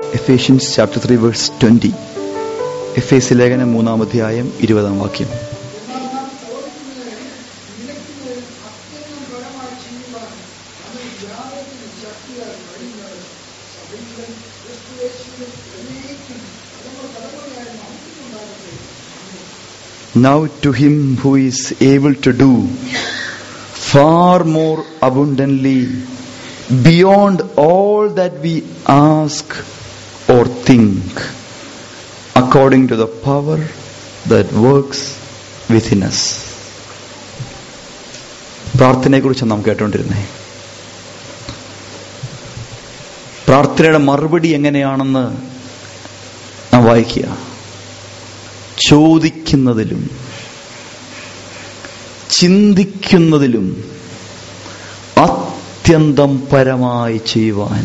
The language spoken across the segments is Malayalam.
Ephesians chapter three verse twenty F S ലേഖനം മൂന്നാം അധ്യായം ഇരുപതാം വാക്യം Now to him who is able to do far more abundantly beyond all that we ask or think according to the power that works within us. പ്രാർത്ഥനയെക്കുറിച്ച് നാം കേട്ടോണ്ടിരുന്നേ പ്രാർത്ഥനയുടെ മറുപടി എങ്ങനെയാണെന്ന് നാം വായിക്കുക ചോദിക്കുന്നതിലും ചിന്തിക്കുന്നതിലും അത്യന്തം പരമായി ചെയ്യുവാൻ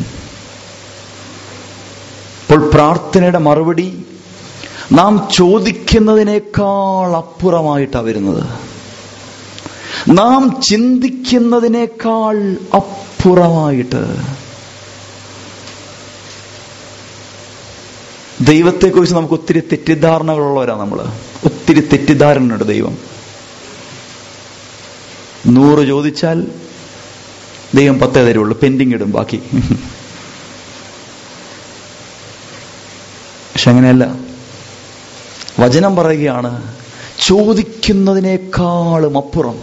അപ്പോൾ പ്രാർത്ഥനയുടെ മറുപടി നാം ചോദിക്കുന്നതിനേക്കാൾ അപ്പുറമായിട്ടാണ് വരുന്നത് നാം ചിന്തിക്കുന്നതിനേക്കാൾ അപ്പുറമായിട്ട് ദൈവത്തെക്കുറിച്ച് നമുക്ക് ഒത്തിരി തെറ്റിദ്ധാരണകളുള്ളവരാണ് നമ്മൾ ഒത്തിരി തെറ്റിദ്ധാരണയുണ്ട് ദൈവം നൂറ് ചോദിച്ചാൽ ദൈവം പത്തേ തരുള്ളൂ പെൻഡിങ് ഇടും ബാക്കി പക്ഷെ അങ്ങനെയല്ല വചനം പറയുകയാണ് ചോദിക്കുന്നതിനേക്കാളും അപ്പുറം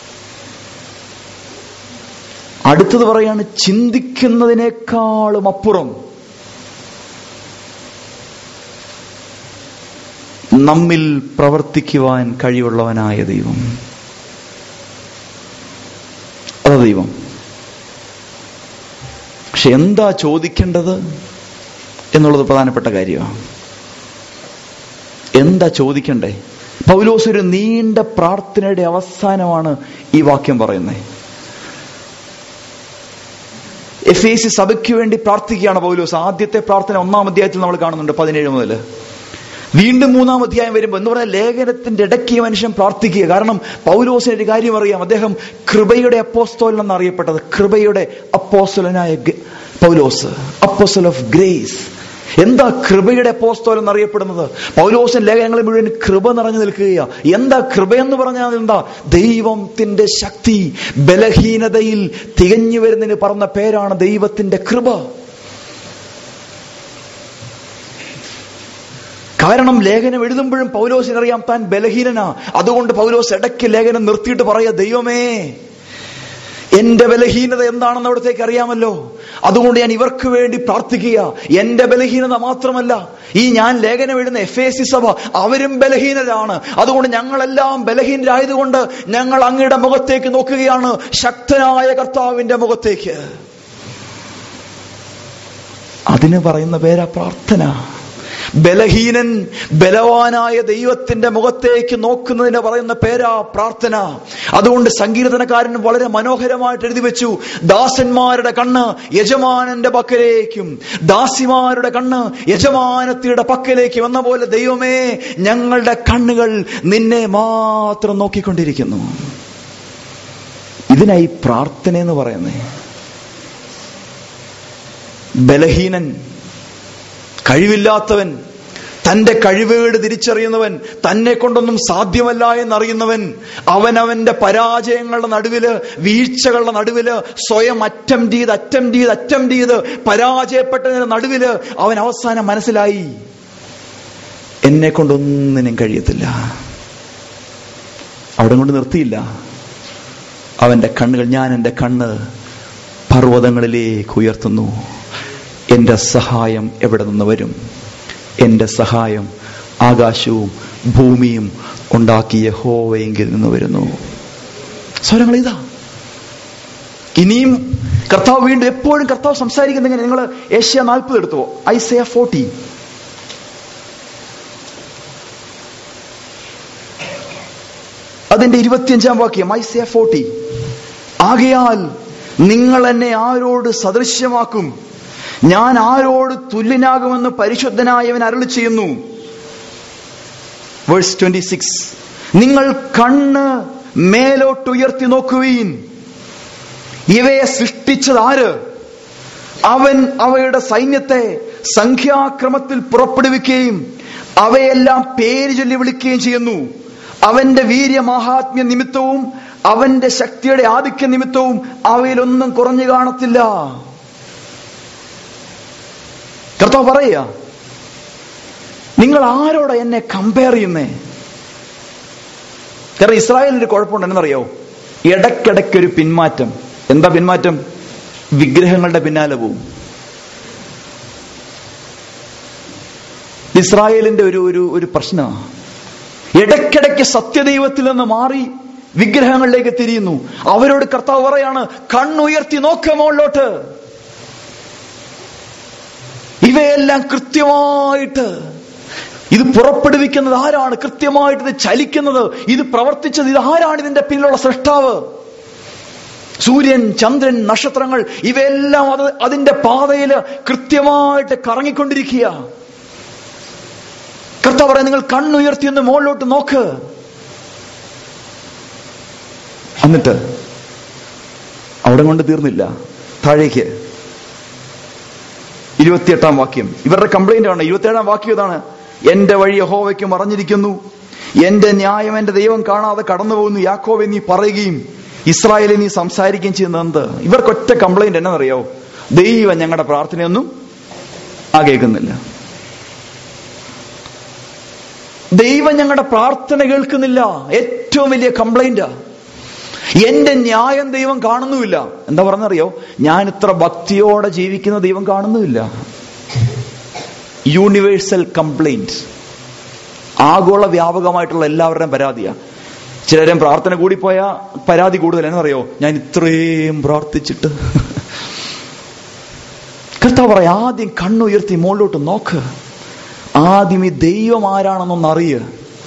അടുത്തത് പറയാണ് ചിന്തിക്കുന്നതിനേക്കാളും അപ്പുറം നമ്മിൽ പ്രവർത്തിക്കുവാൻ കഴിവുള്ളവനായ ദൈവം അതാ ദൈവം പക്ഷെ എന്താ ചോദിക്കേണ്ടത് എന്നുള്ളത് പ്രധാനപ്പെട്ട കാര്യമാണ് എന്താ ചോദിക്കണ്ടേ പൗലോസ് ഒരു നീണ്ട പ്രാർത്ഥനയുടെ അവസാനമാണ് ഈ വാക്യം പറയുന്നത് എഫ് എ സി സഭയ്ക്ക് വേണ്ടി പ്രാർത്ഥിക്കുകയാണ് പൗലോസ് ആദ്യത്തെ പ്രാർത്ഥന ഒന്നാം അധ്യായത്തിൽ നമ്മൾ കാണുന്നുണ്ട് പതിനേഴ് മുതൽ വീണ്ടും മൂന്നാം അധ്യായം വരുമ്പോൾ എന്ന് പറഞ്ഞാൽ ലേഖനത്തിന്റെ ഇടയ്ക്ക് ഈ മനുഷ്യൻ പ്രാർത്ഥിക്കുക കാരണം പൗലോസിന് ഒരു കാര്യം അറിയാം അദ്ദേഹം കൃപയുടെ അപ്പോസ്തോലൻ എന്നറിയപ്പെട്ടത് കൃപയുടെ അപ്പോസ്തലനായ പൗലോസ് അപ്പോസ്റ്റൽ ഓഫ് ഗ്രേസ് എന്താ കൃപയുടെ അപ്പോസ്തോലൻ എന്നറിയപ്പെടുന്നത് പൗലോസൻ ലേഖനങ്ങളിൽ മുഴുവൻ കൃപ നിറഞ്ഞു നിൽക്കുകയാ എന്താ കൃപ എന്ന് പറഞ്ഞാൽ എന്താ ദൈവത്തിന്റെ ശക്തി ബലഹീനതയിൽ തികഞ്ഞു വരുന്നതിന് പറഞ്ഞ പേരാണ് ദൈവത്തിന്റെ കൃപ കാരണം ലേഖനം എഴുതുമ്പോഴും പൗലോസിനറിയാം താൻ ബലഹീനനാ അതുകൊണ്ട് പൗലോസ് ഇടയ്ക്ക് ലേഖനം നിർത്തിയിട്ട് പറയാ ദൈവമേ എന്റെ ബലഹീനത എന്താണെന്ന് അവിടത്തേക്ക് അറിയാമല്ലോ അതുകൊണ്ട് ഞാൻ ഇവർക്ക് വേണ്ടി പ്രാർത്ഥിക്കുക എന്റെ ബലഹീനത മാത്രമല്ല ഈ ഞാൻ ലേഖനം എഴുതുന്ന എഫ് എ സി സഭ അവരും ബലഹീനരാണ് അതുകൊണ്ട് ഞങ്ങളെല്ലാം ബലഹീനരായതുകൊണ്ട് ഞങ്ങൾ അങ്ങയുടെ മുഖത്തേക്ക് നോക്കുകയാണ് ശക്തനായ കർത്താവിന്റെ മുഖത്തേക്ക് അതിന് പറയുന്ന പേരാ പ്രാർത്ഥന ബലഹീനൻ ബലവാനായ ദൈവത്തിന്റെ മുഖത്തേക്ക് നോക്കുന്നതിന് പറയുന്ന പേരാ പ്രാർത്ഥന അതുകൊണ്ട് സങ്കീർത്തനക്കാരൻ വളരെ മനോഹരമായിട്ട് എഴുതി വെച്ചു ദാസന്മാരുടെ കണ്ണ് യജമാനന്റെ പക്കലേക്കും ദാസിമാരുടെ കണ്ണ് യജമാനത്തിയുടെ പക്കലേക്കും എന്ന പോലെ ദൈവമേ ഞങ്ങളുടെ കണ്ണുകൾ നിന്നെ മാത്രം നോക്കിക്കൊണ്ടിരിക്കുന്നു ഇതിനായി പ്രാർത്ഥന എന്ന് പറയുന്നേ ബലഹീനൻ കഴിവില്ലാത്തവൻ തന്റെ കഴിവേട് തിരിച്ചറിയുന്നവൻ തന്നെ കൊണ്ടൊന്നും സാധ്യമല്ല എന്നറിയുന്നവൻ അവനവന്റെ പരാജയങ്ങളുടെ നടുവില് വീഴ്ചകളുടെ നടുവില് സ്വയം അറ്റം ചെയ്ത് അറ്റം ചെയ്ത് അറ്റം ചെയ്ത് പരാജയപ്പെട്ടതിന്റെ നടുവില് അവൻ അവസാനം മനസ്സിലായി എന്നെ കൊണ്ടൊന്നിനും കഴിയത്തില്ല അവിടെ കൊണ്ട് നിർത്തിയില്ല അവന്റെ കണ്ണുകൾ ഞാൻ എൻ്റെ കണ്ണ് പർവ്വതങ്ങളിലേക്ക് ഉയർത്തുന്നു എന്റെ സഹായം എവിടെ നിന്ന് വരും എന്റെ സഹായം ആകാശവും ഭൂമിയും ഉണ്ടാക്കിയ ഹോവയെങ്കിൽ നിന്ന് വരുന്നു സ്വരങ്ങൾ ഇതാ ഇനിയും കർത്താവ് വീണ്ടും എപ്പോഴും കർത്താവ് സംസാരിക്കുന്ന എങ്ങനെ നിങ്ങൾ ഏഷ്യ നാൽപ്പത് എടുത്തോ ഐസയ ഫോർട്ടി അതിന്റെ ഇരുപത്തിയഞ്ചാം വാക്യം ഐസയ ഫോർട്ടി ആകയാൽ നിങ്ങൾ എന്നെ ആരോട് സദൃശ്യമാക്കും ഞാൻ ആരോട് തുല്യനാകുമെന്ന് പരിശുദ്ധനായവൻ അരുളി ചെയ്യുന്നു വേഴ്സ് ട്വന്റി സിക്സ് നിങ്ങൾ കണ്ണ് മേലോട്ടുയർത്തി നോക്കുവീൻ ഇവയെ സൃഷ്ടിച്ചത് ആര് അവൻ അവയുടെ സൈന്യത്തെ സംഖ്യാക്രമത്തിൽ പുറപ്പെടുവിക്കുകയും അവയെല്ലാം പേര് ചൊല്ലി വിളിക്കുകയും ചെയ്യുന്നു അവന്റെ വീര്യമാഹാത്മ്യ നിമിത്തവും അവന്റെ ശക്തിയുടെ ആധിക്യ നിമിത്തവും അവയിലൊന്നും കുറഞ്ഞു കാണത്തില്ല കർത്താവ് പറയുക നിങ്ങൾ ആരോടാ എന്നെ കമ്പയർ ചെയ്യുന്നേ കാരണം ഇസ്രായേലിന്റെ കുഴപ്പമുണ്ട് എന്നറിയോ ഇടയ്ക്കിടയ്ക്ക് ഒരു പിന്മാറ്റം എന്താ പിന്മാറ്റം വിഗ്രഹങ്ങളുടെ പിന്നാലെ പോവും ഇസ്രായേലിന്റെ ഒരു ഒരു ഒരു പ്രശ്നമാണ് ഇടയ്ക്കിടയ്ക്ക് സത്യദൈവത്തിൽ നിന്ന് മാറി വിഗ്രഹങ്ങളിലേക്ക് തിരിയുന്നു അവരോട് കർത്താവ് പറയാണ് കണ്ണുയർത്തി നോക്ക മുകളിലോട്ട് ഇവയെല്ലാം കൃത്യമായിട്ട് ഇത് പുറപ്പെടുവിക്കുന്നത് ആരാണ് കൃത്യമായിട്ട് ഇത് ചലിക്കുന്നത് ഇത് പ്രവർത്തിച്ചത് ഇത് ആരാണ് ഇതിന്റെ പിന്നിലുള്ള സൃഷ്ടാവ് സൂര്യൻ ചന്ദ്രൻ നക്ഷത്രങ്ങൾ ഇവയെല്ലാം അത് അതിന്റെ പാതയിൽ കൃത്യമായിട്ട് കറങ്ങിക്കൊണ്ടിരിക്കുക കർത്താവ് പറയാം നിങ്ങൾ കണ്ണുയർത്തി ഒന്ന് മുകളിലോട്ട് നോക്ക് എന്നിട്ട് അവിടെ കൊണ്ട് തീർന്നില്ല താഴേക്ക് ഇരുപത്തിയെട്ടാം വാക്യം ഇവരുടെ കംപ്ലൈന്റ് ആണ് ഇരുപത്തിയേഴാം വാക്യം ഇതാണ് എന്റെ വഴി യഹോവയ്ക്ക് മറഞ്ഞിരിക്കുന്നു എന്റെ ന്യായം എന്റെ ദൈവം കാണാതെ കടന്നു പോകുന്നു യാക്കോവെ നീ പറയുകയും ഇസ്രായേലിൽ നീ സംസാരിക്കുകയും ചെയ്യുന്നത് എന്ത് ഇവർക്കൊറ്റ കംപ്ലൈന്റ് എന്നറിയോ ദൈവം ഞങ്ങളുടെ പ്രാർത്ഥനയൊന്നും ആ കേൾക്കുന്നില്ല ദൈവം ഞങ്ങളുടെ പ്രാർത്ഥന കേൾക്കുന്നില്ല ഏറ്റവും വലിയ കംപ്ലൈന്റാ എന്റെ ന്യായം ദൈവം കാണുന്നുമില്ല എന്താ പറഞ്ഞറിയോ ഞാൻ ഇത്ര ഭക്തിയോടെ ജീവിക്കുന്ന ദൈവം കാണുന്നുമില്ല യൂണിവേഴ്സൽ കംപ്ലൈന്റ് ആഗോള വ്യാപകമായിട്ടുള്ള എല്ലാവരുടെയും പരാതിയാ ചിലരും പ്രാർത്ഥന കൂടിപ്പോയ പരാതി കൂടുതൽ എന്നറിയോ ഞാൻ ഇത്രയും പ്രാർത്ഥിച്ചിട്ട് കർത്താവ് പറയാം ആദ്യം കണ്ണുയർത്തി മുകളിലോട്ട് നോക്ക് ആദ്യം ഈ ദൈവം ആരാണെന്നൊന്ന് അറിയുക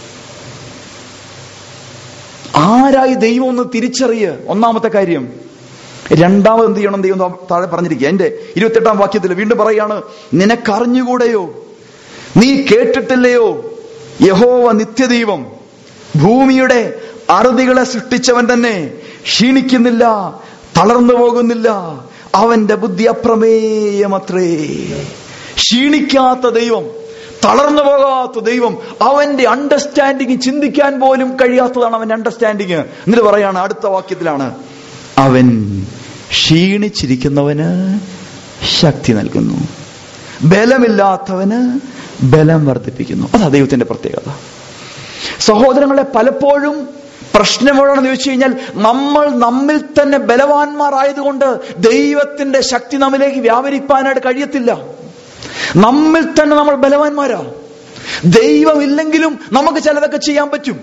ആരായി ദൈവം ഒന്ന് തിരിച്ചറിയ ഒന്നാമത്തെ കാര്യം രണ്ടാമത് എന്ത് ചെയ്യണം ദൈവം താ- താഴെ പറഞ്ഞിരിക്കുക എന്റെ ഇരുപത്തെട്ടാം വാക്യത്തിൽ വീണ്ടും പറയാണ് നിനക്കറിഞ്ഞുകൂടെയോ നീ കേട്ടിട്ടില്ലയോ യഹോവ നിത്യദൈവം ഭൂമിയുടെ അറുതികളെ സൃഷ്ടിച്ചവൻ തന്നെ ക്ഷീണിക്കുന്നില്ല തളർന്നു പോകുന്നില്ല അവന്റെ ബുദ്ധി അപ്രമേയമത്രേ ക്ഷീണിക്കാത്ത ദൈവം തളർന്നു പോകാത്ത ദൈവം അവന്റെ അണ്ടർസ്റ്റാൻഡിങ് ചിന്തിക്കാൻ പോലും കഴിയാത്തതാണ് അവന്റെ അണ്ടർസ്റ്റാൻഡിങ് എന്നിട്ട് പറയാണ് അടുത്ത വാക്യത്തിലാണ് അവൻ ക്ഷീണിച്ചിരിക്കുന്നവന് ശക്തി നൽകുന്നു ബലമില്ലാത്തവന് ബലം വർദ്ധിപ്പിക്കുന്നു അതാ ദൈവത്തിന്റെ പ്രത്യേകത സഹോദരങ്ങളെ പലപ്പോഴും പ്രശ്നം എവിടെയാണെന്ന് ചോദിച്ചു കഴിഞ്ഞാൽ നമ്മൾ നമ്മിൽ തന്നെ ബലവാന്മാരായതുകൊണ്ട് ദൈവത്തിന്റെ ശക്തി നമ്മിലേക്ക് വ്യാപരിപ്പാനായിട്ട് കഴിയത്തില്ല നമ്മിൽ തന്നെ നമ്മൾ ബലവാന്മാരാ ദൈവമില്ലെങ്കിലും നമുക്ക് ചിലതൊക്കെ ചെയ്യാൻ പറ്റും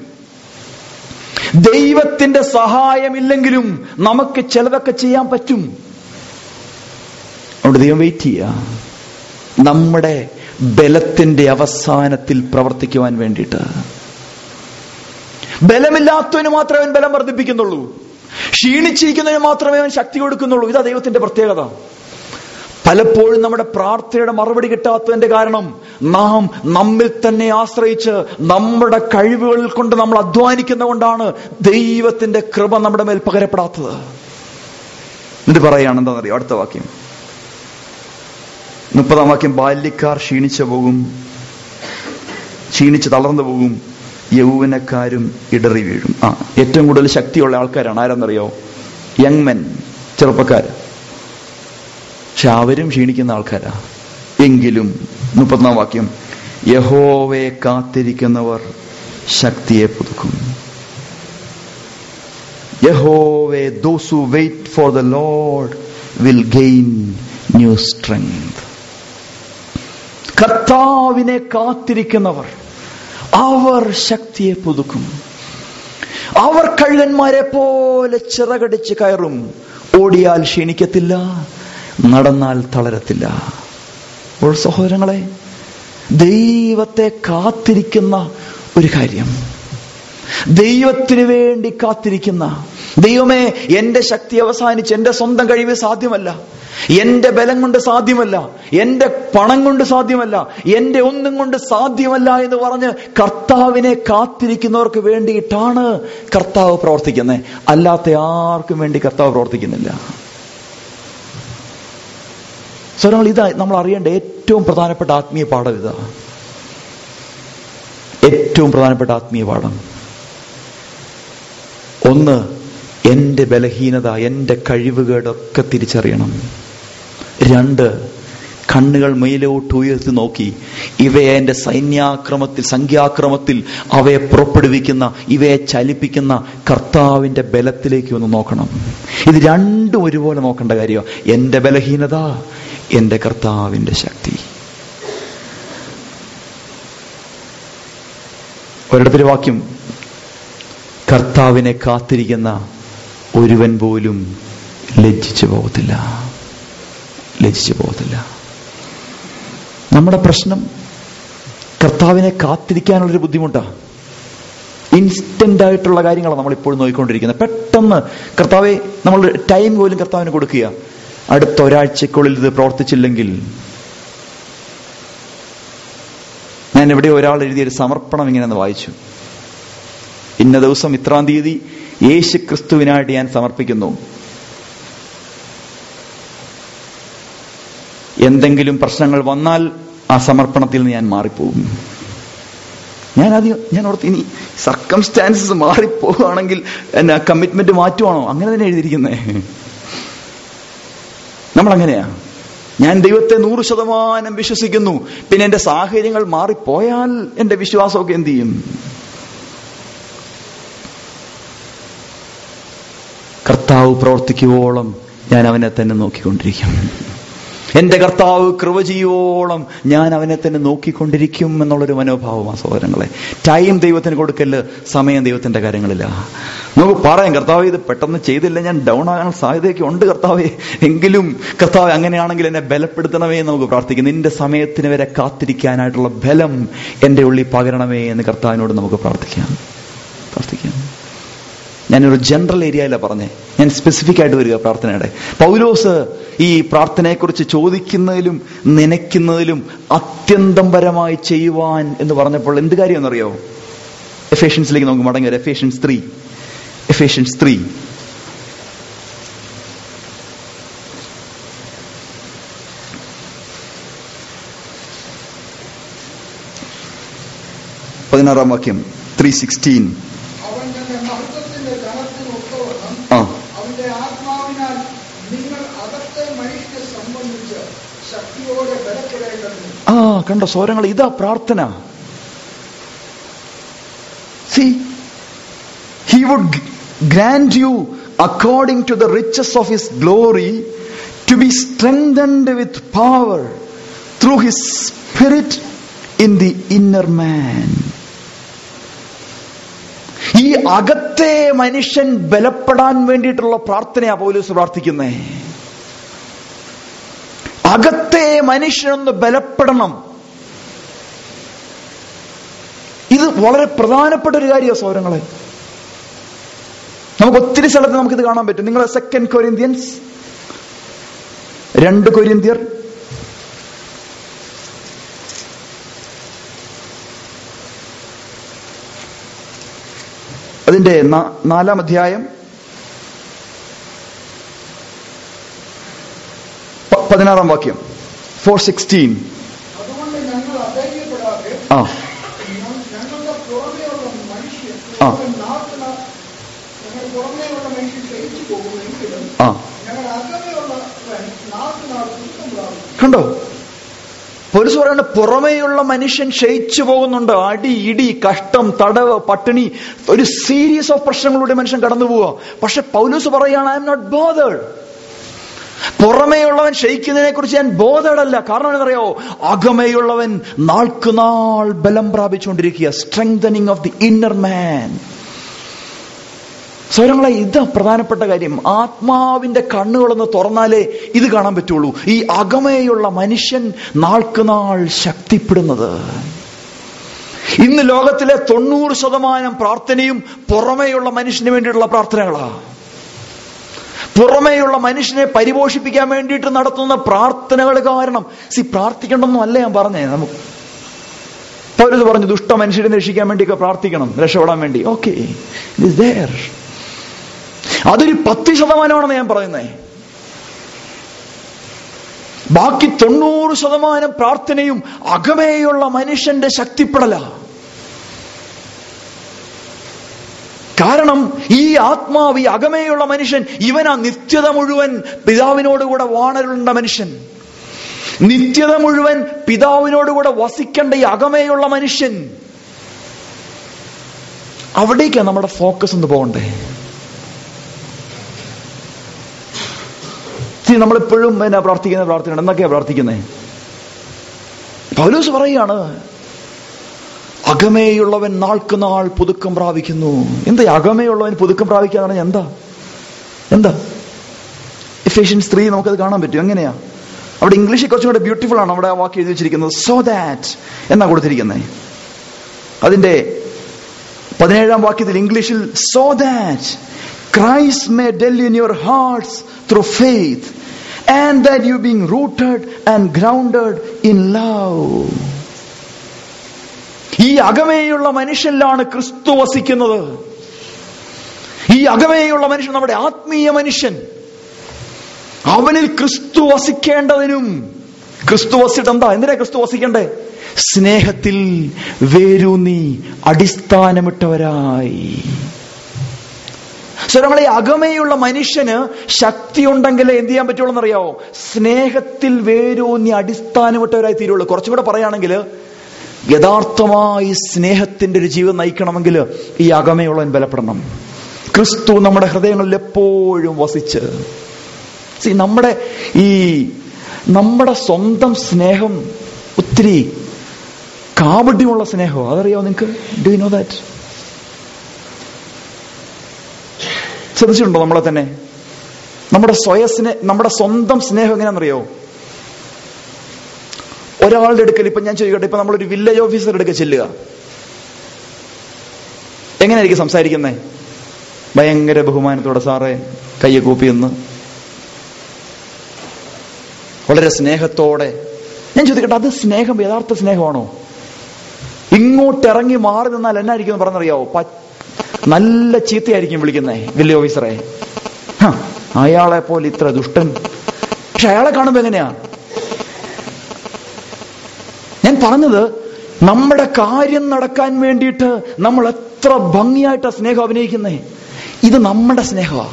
ദൈവത്തിന്റെ സഹായമില്ലെങ്കിലും നമുക്ക് ചിലതൊക്കെ ചെയ്യാൻ പറ്റും അതുകൊണ്ട് ദൈവം വെയിറ്റ് ചെയ്യുക നമ്മുടെ ബലത്തിന്റെ അവസാനത്തിൽ പ്രവർത്തിക്കുവാൻ വേണ്ടിയിട്ട് ബലമില്ലാത്തവന് മാത്രമേ അവൻ ബലം വർദ്ധിപ്പിക്കുന്നുള്ളൂ ക്ഷീണിച്ചിരിക്കുന്നതിന് മാത്രമേ അവൻ ശക്തി കൊടുക്കുന്നുള്ളൂ ഇതാ ദൈവത്തിന്റെ പ്രത്യേകത പലപ്പോഴും നമ്മുടെ പ്രാർത്ഥനയുടെ മറുപടി കിട്ടാത്തതിന്റെ കാരണം നാം നമ്മിൽ തന്നെ ആശ്രയിച്ച് നമ്മുടെ കഴിവുകൾ കൊണ്ട് നമ്മൾ അധ്വാനിക്കുന്ന കൊണ്ടാണ് ദൈവത്തിന്റെ കൃപ നമ്മുടെ മേൽ പകരപ്പെടാത്തത് എന്നിട്ട് പറയാണ് എന്താണെന്നറിയോ അടുത്ത വാക്യം മുപ്പതാം വാക്യം ബാല്യക്കാർ ക്ഷീണിച്ചു പോകും ക്ഷീണിച്ച് തളർന്നു പോകും യൗവനക്കാരും ഇടറി വീഴും ആ ഏറ്റവും കൂടുതൽ ശക്തിയുള്ള ആൾക്കാരാണ് ആരെന്നറിയോ യങ് മെൻ ചെറുപ്പക്കാർ പക്ഷെ അവരും ക്ഷീണിക്കുന്ന ആൾക്കാരാ എങ്കിലും മുപ്പത്തിനാം വാക്യം യഹോവയെ കാത്തിരിക്കുന്നവർ ശക്തിയെ പുതുക്കും യഹോവെ those who wait for the Lord will gain new strength കർത്താവിനെ കാത്തിരിക്കുന്നവർ അവർ ശക്തിയെ പുതുക്കും അവർ കഴുകന്മാരെ പോലെ ചിറകടിച്ച് കയറും ഓടിയാൽ ക്ഷീണിക്കത്തില്ല നടന്നാൽ തളരത്തില്ല അപ്പോൾ സഹോദരങ്ങളെ ദൈവത്തെ കാത്തിരിക്കുന്ന ഒരു കാര്യം ദൈവത്തിന് വേണ്ടി കാത്തിരിക്കുന്ന ദൈവമേ എന്റെ ശക്തി അവസാനിച്ച് എന്റെ സ്വന്തം കഴിവ് സാധ്യമല്ല എന്റെ ബലം കൊണ്ട് സാധ്യമല്ല എന്റെ പണം കൊണ്ട് സാധ്യമല്ല എന്റെ ഒന്നും കൊണ്ട് സാധ്യമല്ല എന്ന് പറഞ്ഞ് കർത്താവിനെ കാത്തിരിക്കുന്നവർക്ക് വേണ്ടിയിട്ടാണ് കർത്താവ് പ്രവർത്തിക്കുന്നത് അല്ലാത്ത ആർക്കും വേണ്ടി കർത്താവ് പ്രവർത്തിക്കുന്നില്ല സ്വരങ്ങൾ ഇതാ നമ്മൾ അറിയേണ്ട ഏറ്റവും പ്രധാനപ്പെട്ട ആത്മീയ പാഠം ഇതാ ഏറ്റവും പ്രധാനപ്പെട്ട ആത്മീയ പാഠം ഒന്ന് എന്റെ ബലഹീനത എന്റെ കഴിവുകേടൊക്കെ തിരിച്ചറിയണം രണ്ട് കണ്ണുകൾ മേലോട്ട് ഉയർത്തി നോക്കി ഇവയെ എന്റെ സൈന്യാക്രമത്തിൽ സംഖ്യാക്രമത്തിൽ അവയെ പുറപ്പെടുവിക്കുന്ന ഇവയെ ചലിപ്പിക്കുന്ന കർത്താവിന്റെ ബലത്തിലേക്ക് ഒന്ന് നോക്കണം ഇത് രണ്ടും ഒരുപോലെ നോക്കേണ്ട കാര്യമാണ് എന്റെ ബലഹീനത എന്റെ കർത്താവിന്റെ ശക്തി ഒരിടത്തൊരു വാക്യം കർത്താവിനെ കാത്തിരിക്കുന്ന ഒരുവൻ പോലും ലജ്ജിച്ചു പോകത്തില്ല ലജ്ജിച്ചു പോകത്തില്ല നമ്മുടെ പ്രശ്നം കർത്താവിനെ കാത്തിരിക്കാനുള്ളൊരു ബുദ്ധിമുട്ടാണ് ഇൻസ്റ്റന്റ് ആയിട്ടുള്ള കാര്യങ്ങളാണ് നമ്മൾ ഇപ്പോഴും നോക്കിക്കൊണ്ടിരിക്കുന്നത് പെട്ടെന്ന് കർത്താവെ നമ്മൾ ടൈം പോലും കർത്താവിന് കൊടുക്കുക അടുത്ത ഒരാഴ്ചക്കുള്ളിൽ ഇത് പ്രവർത്തിച്ചില്ലെങ്കിൽ ഞാൻ എവിടെ ഒരാൾ എഴുതിയ ഒരു സമർപ്പണം ഇങ്ങനെ വായിച്ചു ഇന്ന ദിവസം ഇത്രാം തീയതി യേശു ക്രിസ്തുവിനായിട്ട് ഞാൻ സമർപ്പിക്കുന്നു എന്തെങ്കിലും പ്രശ്നങ്ങൾ വന്നാൽ ആ സമർപ്പണത്തിൽ നിന്ന് ഞാൻ മാറിപ്പോകും ഞാൻ ആദ്യം ഞാൻ ഓർത്ത് ഇനി സർക്കംസ്റ്റാൻസസ് മാറിപ്പോവുകയാണെങ്കിൽ എന്നെ കമ്മിറ്റ്മെന്റ് മാറ്റുവാണോ അങ്ങനെ തന്നെ എഴുതിയിരിക്കുന്നേ നമ്മൾ അങ്ങനെയാ ഞാൻ ദൈവത്തെ നൂറ് ശതമാനം വിശ്വസിക്കുന്നു പിന്നെ എന്റെ സാഹചര്യങ്ങൾ മാറിപ്പോയാൽ എന്റെ വിശ്വാസമൊക്കെ എന്ത് ചെയ്യും കർത്താവ് പ്രവർത്തിക്കുവോളം ഞാൻ അവനെ തന്നെ നോക്കിക്കൊണ്ടിരിക്കും എന്റെ കർത്താവ് കൃപ ചെയ്യുവോളം ഞാൻ അവനെ തന്നെ നോക്കിക്കൊണ്ടിരിക്കും എന്നുള്ളൊരു മനോഭാവമാണ് സഹോദരങ്ങളെ ടൈം ദൈവത്തിന് കൊടുക്കല് സമയം ദൈവത്തിന്റെ കാര്യങ്ങളില്ല നമുക്ക് പറയാം കർത്താവ് ഇത് പെട്ടെന്ന് ചെയ്തില്ല ഞാൻ ഡൗൺ ആകാൻ സാധ്യതയൊക്കെ ഉണ്ട് കർത്താവെ എങ്കിലും കർത്താവ് അങ്ങനെയാണെങ്കിൽ എന്നെ ബലപ്പെടുത്തണമേ എന്ന് നമുക്ക് പ്രാർത്ഥിക്കും നിന്റെ സമയത്തിന് വരെ കാത്തിരിക്കാനായിട്ടുള്ള ബലം എന്റെ ഉള്ളിൽ പകരണമേ എന്ന് കർത്താവിനോട് നമുക്ക് പ്രാർത്ഥിക്കാം പ്രാർത്ഥിക്കാം ഞാനൊരു ജനറൽ ഏരിയയിലാണ് പറഞ്ഞേ ഞാൻ സ്പെസിഫിക് ആയിട്ട് വരിക പ്രാർത്ഥനയുടെ പൗലോസ് ഈ പ്രാർത്ഥനയെക്കുറിച്ച് ചോദിക്കുന്നതിലും നനയ്ക്കുന്നതിലും അത്യന്തം പരമായി ചെയ്യുവാൻ എന്ന് പറഞ്ഞപ്പോൾ എന്ത് കാര്യമെന്നറിയോ എഫേഷ്യൻസിലേക്ക് നമുക്ക് മടങ്ങി വരാം എഫേഷ്യൻസ് ത്രീ എഫേഷ്യൻസ് ത്രീ പതിനാറാം വാക്യം ത്രീ സിക്സ്റ്റീൻ അവൻ തന്റെ മഹത്വത്തിന്റെ ധനത്തിന് ഒത്തവണ്ണം ആ അവന്റെ ആത്മാവിനാൽ നിങ്ങൾ അകത്തെ മനുഷ്യനെ സംബന്ധിച്ച് ശക്തിയോടെ ബലപ്പെടേണ്ടതിന് ആ കണ്ടോ സ്വരങ്ങൾ ഇതാ പ്രാർത്ഥന see he would grant you according to the riches of his glory to be strengthened with power through his Spirit in the inner man ഈ അകത്തെ മനുഷ്യൻ ബലപ്പെടാൻ വേണ്ടിയിട്ടുള്ള പ്രാർത്ഥനയാ പൗലൂസ് പ്രാർത്ഥിക്കുന്നേ അകത്തെ മനുഷ്യനൊന്ന് ബലപ്പെടണം ഇത് വളരെ പ്രധാനപ്പെട്ട ഒരു കാര്യമാണ് സൗരങ്ങളെ നമുക്ക് ഒത്തിരി സ്ഥലത്ത് നമുക്കിത് കാണാൻ പറ്റും നിങ്ങൾ സെക്കൻഡ് കൊരിന്ത്യൻസ് രണ്ട് കൊരിന്ത്യർ അതിന്റെ നാ- നാലാം അധ്യായം പ- പതിനാറാം വാക്യം ഫോർ സിക്സ്റ്റീൻ അതുകൊണ്ട് ഞങ്ങൾ അധൈര്യപ്പെടാതെ ആ ഞ- ഞങ്ങളുടെ പുറമേയുള്ള മനുഷ്യൻ ആ. നാട്ടിന ഞങ്ങൾ പുറമേയുള്ള മനുഷ്യൻ ക്ഷയിച്ചു പോകുമെങ്കിലും ആ ഞങ്ങൾ അകമേയുള്ളവൻ നാട്ടിനാൾ സുഖം പ്രാപിക്കും കണ്ടോ പോലീസ് പറയണ്ട പുറമേയുള്ള മനുഷ്യൻ ക്ഷയിച്ചു പോകുന്നുണ്ട് അടി ഇടി കഷ്ടം തടവ് പട്ടിണി ഒരു സീരീസ് ഓഫ് പ്രശ്നങ്ങളിലൂടെ മനുഷ്യൻ കടന്നു പോവുക പക്ഷെ പൗലൂസ് പറയുകയാണ് ഐ എം നോട്ട് ബോധേഡ് പുറമേയുള്ളവൻ ക്ഷയിക്കുന്നതിനെ കുറിച്ച് ഞാൻ ബോധേഡല്ല കാരണം എന്നറിയോ അകമേയുള്ളവൻ നാൾക്ക് നാൾ ബലം പ്രാപിച്ചുകൊണ്ടിരിക്കുക strengthening of the inner man സ്വരങ്ങളെ ഇത് പ്രധാനപ്പെട്ട കാര്യം ആത്മാവിന്റെ കണ്ണുകളൊന്ന് തുറന്നാലേ ഇത് കാണാൻ പറ്റുള്ളൂ ഈ അകമേയുള്ള മനുഷ്യൻ നാൾക്ക് നാൾ ശക്തിപ്പെടുന്നത് ഇന്ന് ലോകത്തിലെ തൊണ്ണൂറ് ശതമാനം പ്രാർത്ഥനയും പുറമേയുള്ള മനുഷ്യന് വേണ്ടിയിട്ടുള്ള പ്രാർത്ഥനകളാ പുറമേയുള്ള മനുഷ്യനെ പരിപോഷിപ്പിക്കാൻ വേണ്ടിയിട്ട് നടത്തുന്ന പ്രാർത്ഥനകൾ കാരണം സി പ്രാർത്ഥിക്കണമെന്നും അല്ല ഞാൻ പറഞ്ഞേ നമുക്ക് പൗരത് പറഞ്ഞു ദുഷ്ട മനുഷ്യരെ രക്ഷിക്കാൻ വേണ്ടിയൊക്കെ പ്രാർത്ഥിക്കണം രക്ഷപ്പെടാൻ വേണ്ടി ഓക്കെ ഇറ്റ് ദേർ അതൊരു പത്ത് ശതമാനമാണെന്ന് ഞാൻ പറയുന്നേ ബാക്കി തൊണ്ണൂറ് ശതമാനം പ്രാർത്ഥനയും അകമേയുള്ള മനുഷ്യന്റെ ശക്തിപ്പെടല കാരണം ഈ ആത്മാവ് ഈ അകമേയുള്ള മനുഷ്യൻ ഇവനാ നിത്യത മുഴുവൻ പിതാവിനോടുകൂടെ വാണരുണ്ട മനുഷ്യൻ നിത്യത മുഴുവൻ പിതാവിനോടുകൂടെ വസിക്കേണ്ട ഈ അകമേയുള്ള മനുഷ്യൻ അവിടേക്കാണ് നമ്മുടെ ഫോക്കസ് ഒന്ന് പോകണ്ടേ നമ്മളെപ്പോഴും എന്നാ പ്രാർത്ഥിക്കുന്ന പ്രാർത്ഥന എന്തൊക്കെയാ പ്രാർത്ഥിക്കുന്നത് പൗലോസ് പറയുകയാണ് അകമേയുള്ളവൻ നാൾക്ക് നാൾ പുതുക്കം പ്രാപിക്കുന്നു എന്താ ഈ അകമേയുള്ളവൻ പുതുക്കം പ്രാപിക്കുക പറഞ്ഞാൽ എന്താ എന്താ എഫിഷ്യൻസ് ത്രീ നമുക്കത് കാണാൻ പറ്റും എങ്ങനെയാ അവിടെ ഇംഗ്ലീഷിൽ കുറച്ചും കൂടെ ബ്യൂട്ടിഫുൾ ആണ് അവിടെ ആ വാക്ക് എഴുതി വെച്ചിരിക്കുന്നത് സോ ദാറ്റ് എന്നാ കൊടുത്തിരിക്കുന്നത് അതിന്റെ പതിനേഴാം വാക്യത്തിൽ ഇംഗ്ലീഷിൽ so that Christ may dwell in your hearts through faith and that you being rooted and grounded in love ഈ അകമേയുള്ള മനുഷ്യനിലാണ് ക്രിസ്തു വസിക്കുന്നത് ഈ അകമേയുള്ള മനുഷ്യൻ നമ്മുടെ ആത്മീയ മനുഷ്യൻ അവനിൽ ക്രിസ്തു വസിക്കേണ്ടതിനും ക്രിസ്തു വസിച്ചിട്ട് എന്താ എന്തിനാ ക്രിസ്തു വസിക്കണ്ടേ സ്നേഹത്തിൽ വേരൂന്നി അടിസ്ഥാനമിട്ടവരായി സോ നമ്മളെ അകമയുള്ള മനുഷ്യന് ശക്തി ഉണ്ടെങ്കിലേ എന്ത് ചെയ്യാൻ പറ്റുള്ളൂ എന്നറിയാവോ സ്നേഹത്തിൽ വേരൂന്നി അടിസ്ഥാനമിട്ടവരായി തീരുള്ളൂ കുറച്ചും കൂടെ പറയുകയാണെങ്കിൽ യഥാർത്ഥമായി സ്നേഹത്തിന്റെ ഒരു ജീവിതം നയിക്കണമെങ്കിൽ ഈ അകമയുള്ളവൻ ബലപ്പെടണം ക്രിസ്തു നമ്മുടെ ഹൃദയങ്ങളിൽ എപ്പോഴും വസിച്ച് സി നമ്മുടെ ഈ നമ്മുടെ സ്വന്തം സ്നേഹം ഒത്തിരി കാപട്യമുള്ള സ്നേഹമോ അതറിയാമോ നിങ്ങൾക്ക് ഡു നോ ദാറ്റ് ശ്രദ്ധിച്ചിട്ടുണ്ടോ നമ്മളെ തന്നെ നമ്മുടെ സ്വയ സ്നേ നമ്മുടെ സ്വന്തം സ്നേഹം എങ്ങനെയാണെന്നറിയോ ഒരാളുടെ അടുക്കൽ ഇപ്പൊ ഞാൻ ചോദിക്കട്ടെ ഇപ്പൊ നമ്മളൊരു വില്ലേജ് ഓഫീസറുടെ അടുക്കൽ ചെല്ലുക എങ്ങനെയായിരിക്കും സംസാരിക്കുന്നേ ഭയങ്കര ബഹുമാനത്തോടെ സാറേ കയ്യെ കൂപ്പി എന്ന് വളരെ സ്നേഹത്തോടെ ഞാൻ ചോദിക്കട്ടെ അത് സ്നേഹം യഥാർത്ഥ സ്നേഹമാണോ ഇങ്ങോട്ട് ഇറങ്ങി മാറി നിന്നാൽ എന്നായിരിക്കും പറഞ്ഞറിയാവോ പ- നല്ല ചീത്തയായിരിക്കും വിളിക്കുന്നേ വില്ലേജ് ഓഫീസറെ ഹ, അയാളെ പോലെ ഇത്ര ദുഷ്ടൻ പക്ഷെ അയാളെ കാണുമ്പോ എങ്ങനെയാ ഞാൻ പറഞ്ഞത് നമ്മുടെ കാര്യം നടക്കാൻ വേണ്ടിയിട്ട് നമ്മൾ എത്ര ഭംഗിയായിട്ടാ സ്നേഹം അഭിനയിക്കുന്നേ ഇത് നമ്മുടെ സ്നേഹമാണ്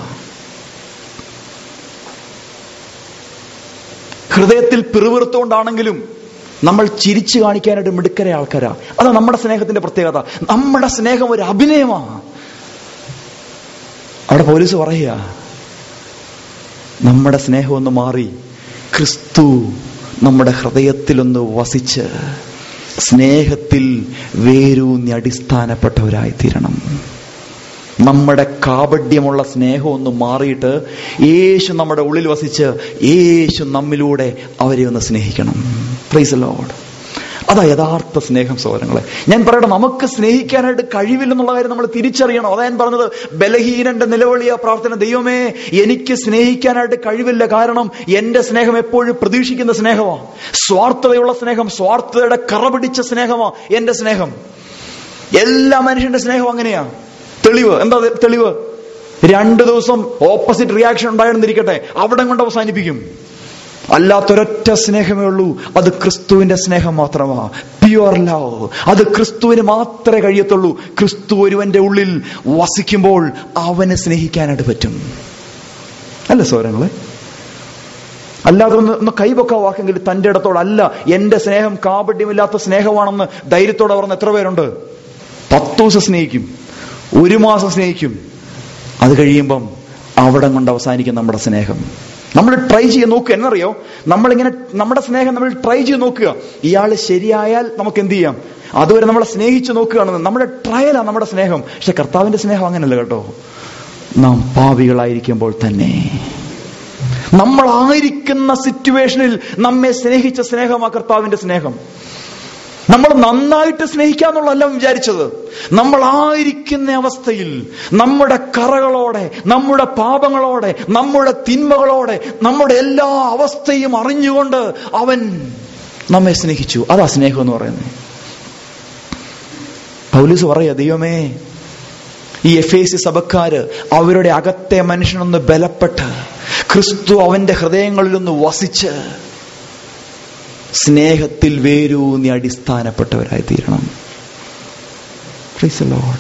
ഹൃദയത്തിൽ പിറുവിറുത്തുകൊണ്ടാണെങ്കിലും നമ്മൾ ചിരിച്ചു കാണിക്കാനായിട്ട് മിടുക്കര ആൾക്കാരാ അതാ നമ്മുടെ സ്നേഹത്തിന്റെ പ്രത്യേകത നമ്മുടെ സ്നേഹം ഒരു അഭിനയമാ അവിടെ പോലീസ് പറയുക നമ്മുടെ സ്നേഹം ഒന്ന് മാറി ക്രിസ്തു നമ്മുടെ ഹൃദയത്തിലൊന്ന് വസിച്ച് സ്നേഹത്തിൽ വേരൂന്നി അടിസ്ഥാനപ്പെട്ടവരായി തീരണം നമ്മുടെ കാപഡ്യമുള്ള സ്നേഹം ഒന്ന് മാറിയിട്ട് യേശു നമ്മുടെ ഉള്ളിൽ വസിച്ച് യേശു നമ്മിലൂടെ അവരെ ഒന്ന് സ്നേഹിക്കണം പ്രൈസ് ലോഡ് അതാ യഥാർത്ഥ സ്നേഹം സഹോദരങ്ങളെ ഞാൻ പറയട്ടെ നമുക്ക് സ്നേഹിക്കാനായിട്ട് കഴിവില്ലെന്നുള്ള കാര്യം നമ്മൾ തിരിച്ചറിയണം അതാ ഞാൻ പറഞ്ഞത് ബലഹീനന്റെ നിലവിളിയ പ്രാർത്ഥന ദൈവമേ എനിക്ക് സ്നേഹിക്കാനായിട്ട് കഴിവില്ല കാരണം എന്റെ സ്നേഹം എപ്പോഴും പ്രതീക്ഷിക്കുന്ന സ്നേഹമാണ് സ്വാർത്ഥതയുള്ള സ്നേഹം സ്വാർത്ഥതയുടെ കറ പിടിച്ച സ്നേഹമാ എന്റെ സ്നേഹം എല്ലാ മനുഷ്യന്റെ സ്നേഹം അങ്ങനെയാ തെളിവ് എന്താ തെ- തെളിവ് രണ്ടു ദിവസം ഓപ്പോസിറ്റ് റിയാക്ഷൻ ഉണ്ടായിരുന്നിരിക്കട്ടെ അവിടെ കൊണ്ട് അവസാനിപ്പിക്കും അല്ലാത്തൊരൊറ്റ സ്നേഹമേ ഉള്ളൂ അത് ക്രിസ്തുവിന്റെ സ്നേഹം മാത്രമാ പ്യുവർ ലവ് അത് ക്രിസ്തുവിന് മാത്രമേ കഴിയത്തുള്ളൂ ക്രിസ്തു ഒരുവന്റെ ഉള്ളിൽ വസിക്കുമ്പോൾ അവനെ സ്നേഹിക്കാനായിട്ട് പറ്റും അല്ല സൗരങ്ങളെ അല്ലാതെ ഒന്ന് ഒന്ന് കൈപൊക്ക വാക്കെങ്കിൽ തന്റെ ഇടത്തോട് അല്ല എന്റെ സ്നേഹം കാപട്യമില്ലാത്ത സ്നേഹമാണെന്ന് ധൈര്യത്തോടെ പറഞ്ഞ എത്ര പേരുണ്ട് പത്തു ദിവസം സ്നേഹിക്കും ഒരു മാസം സ്നേഹിക്കും അത് കഴിയുമ്പം അവിടം കൊണ്ട് അവസാനിക്കും നമ്മുടെ സ്നേഹം നമ്മൾ ട്രൈ ചെയ്ത് നോക്കുക എന്നറിയോ നമ്മളിങ്ങനെ നമ്മുടെ സ്നേഹം നമ്മൾ ട്രൈ ചെയ്ത് നോക്കുക ഇയാൾ ശരിയായാൽ നമുക്ക് എന്ത് ചെയ്യാം അതുവരെ നമ്മളെ സ്നേഹിച്ച് നോക്കുകയാണെന്ന് നമ്മുടെ ട്രയലാണ് നമ്മുടെ സ്നേഹം പക്ഷെ കർത്താവിന്റെ സ്നേഹം അങ്ങനല്ല കേട്ടോ നാം പാപികളായിരിക്കുമ്പോൾ തന്നെ നമ്മളായിരിക്കുന്ന സിറ്റുവേഷനിൽ നമ്മെ സ്നേഹിച്ച സ്നേഹമാ കർത്താവിന്റെ സ്നേഹം നമ്മൾ നന്നായിട്ട് സ്നേഹിക്കാന്നുള്ളതല്ല വിചാരിച്ചത് നമ്മളായിരിക്കുന്ന അവസ്ഥയിൽ നമ്മുടെ കറകളോടെ നമ്മുടെ പാപങ്ങളോടെ നമ്മുടെ തിന്മകളോടെ നമ്മുടെ എല്ലാ അവസ്ഥയും അറിഞ്ഞുകൊണ്ട് അവൻ നമ്മെ സ്നേഹിച്ചു അതാ സ്നേഹം എന്ന് പറയുന്നത് പൗലൂസ് പറയാ ദൈവമേ ഈ എഫ് എ സി സഭക്കാര് അവരുടെ അകത്തെ മനുഷ്യനൊന്ന് ബലപ്പെട്ട് ക്രിസ്തു അവന്റെ ഹൃദയങ്ങളിലൊന്ന് വസിച്ച് സ്നേഹത്തിൽ വേരൂന്നി അടിസ്ഥാനപ്പെട്ടവരായി തീരണം Praise the Lord.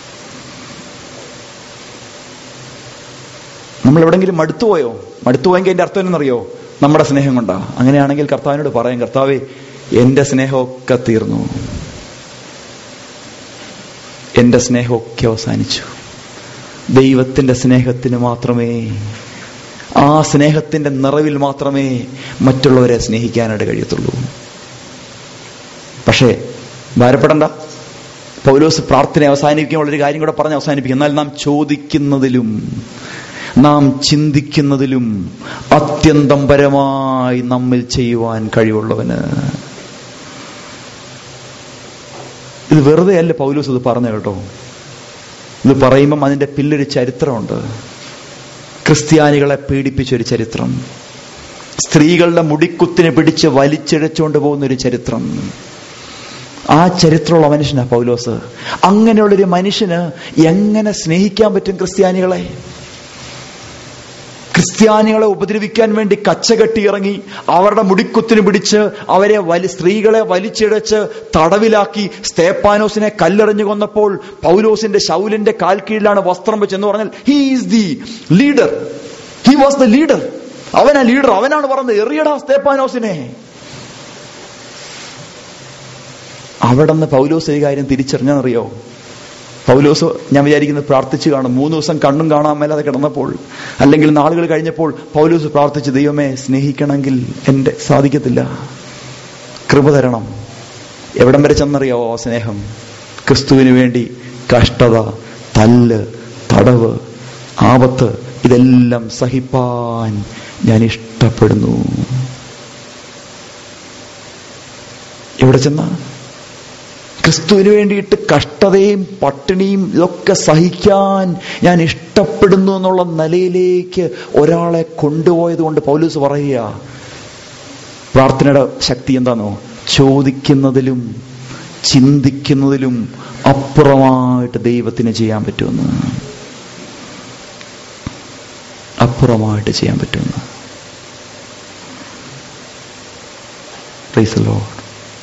നമ്മൾ എവിടെങ്കിലും മടുത്തുപോയോ മടുത്തുപോയെങ്കിൽ എന്റെ അർത്ഥം എന്നറിയോ നമ്മുടെ സ്നേഹം കൊണ്ടാ അങ്ങനെയാണെങ്കിൽ കർത്താവിനോട് പറയാം കർത്താവേ എന്റെ സ്നേഹമൊക്കെ തീർന്നു എന്റെ സ്നേഹമൊക്കെ അവസാനിച്ചു ദൈവത്തിന്റെ സ്നേഹത്തിന് മാത്രമേ ആ സ്നേഹത്തിന്റെ നിറവിൽ മാത്രമേ മറ്റുള്ളവരെ സ്നേഹിക്കാനായിട്ട് കഴിയത്തുള്ളൂ പക്ഷേ ഭാരപ്പെടണ്ട പൗലോസ് പ്രാർത്ഥന അവസാനിപ്പിക്കുമ്പോൾ ഒരു കാര്യം കൂടെ പറഞ്ഞ് അവസാനിപ്പിക്കും എന്നാൽ നാം ചോദിക്കുന്നതിലും നാം ചിന്തിക്കുന്നതിലും അത്യന്തം പരമായി നമ്മിൽ ചെയ്യുവാൻ കഴിവുള്ളവന് ഇത് വെറുതെ അല്ല പൗലോസ് ഇത് പറഞ്ഞു കേട്ടോ ഇത് പറയുമ്പം അതിന്റെ പില്ലൊരു ചരിത്രമുണ്ട് ക്രിസ്ത്യാനികളെ പീഡിപ്പിച്ച ഒരു ചരിത്രം സ്ത്രീകളുടെ മുടിക്കുത്തിനെ പിടിച്ച് വലിച്ചിഴച്ചുകൊണ്ട് പോകുന്ന ഒരു ചരിത്രം ആ ചരിത്രമുള്ള മനുഷ്യനാ പൗലോസ് അങ്ങനെയുള്ളൊരു മനുഷ്യന് എങ്ങനെ സ്നേഹിക്കാൻ പറ്റും ക്രിസ്ത്യാനികളെ ക്രിസ്ത്യാനികളെ ഉപദ്രവിക്കാൻ വേണ്ടി കച്ചകെട്ടി ഇറങ്ങി അവരുടെ മുടിക്കുത്തിന് പിടിച്ച് അവരെ വലി സ്ത്രീകളെ വലിച്ചിഴച്ച് തടവിലാക്കി സ്തേപ്പാനോസിനെ കല്ലെറിഞ്ഞു കൊന്നപ്പോൾ പൗലോസിന്റെ ശൗലിന്റെ കാൽ കീഴിലാണ് വസ്ത്രം വെച്ചെന്ന് പറഞ്ഞാൽ he is the leader he was the leader അവനാ ലീഡർ അവനാണ് പറഞ്ഞത് എറിയടാ സ്തേപ്പാനോസിനെ അവിടെ നിന്ന് പൗലോസ് ഈ കാര്യം തിരിച്ചറിഞ്ഞെന്നറിയോ പൗലോസ് ഞാൻ വിചാരിക്കുന്നത് പ്രാർത്ഥിച്ചു കാണും മൂന്ന് ദിവസം കണ്ണും കാണാൻ മേലാതെ കിടന്നപ്പോൾ അല്ലെങ്കിൽ നാളുകൾ കഴിഞ്ഞപ്പോൾ പൗലോസ് പ്രാർത്ഥിച്ചു ദൈവമേ സ്നേഹിക്കണമെങ്കിൽ എന്റെ സാധിക്കത്തില്ല കൃപ തരണം എവിടം വരെ ചെന്നറിയാവോ ആ സ്നേഹം ക്രിസ്തുവിന് വേണ്ടി കഷ്ടത തല്ല് തടവ് ആപത്ത് ഇതെല്ലാം സഹിപ്പാൻ ഞാൻ ഇഷ്ടപ്പെടുന്നു എവിടെ ചെന്ന ക്രിസ്തുവിന് വേണ്ടിയിട്ട് കഷ്ടതയും പട്ടിണിയും ഇതൊക്കെ സഹിക്കാൻ ഞാൻ ഇഷ്ടപ്പെടുന്നു എന്നുള്ള നിലയിലേക്ക് ഒരാളെ കൊണ്ടുപോയത് കൊണ്ട് പൗലൂസ് പറയുക പ്രാർത്ഥനയുടെ ശക്തി എന്താണോ ചോദിക്കുന്നതിലും ചിന്തിക്കുന്നതിലും അപ്പുറമായിട്ട് ദൈവത്തിന് ചെയ്യാൻ പറ്റുമെന്ന് അപ്പുറമായിട്ട് ചെയ്യാൻ പറ്റുമെന്ന് Praise the Lord.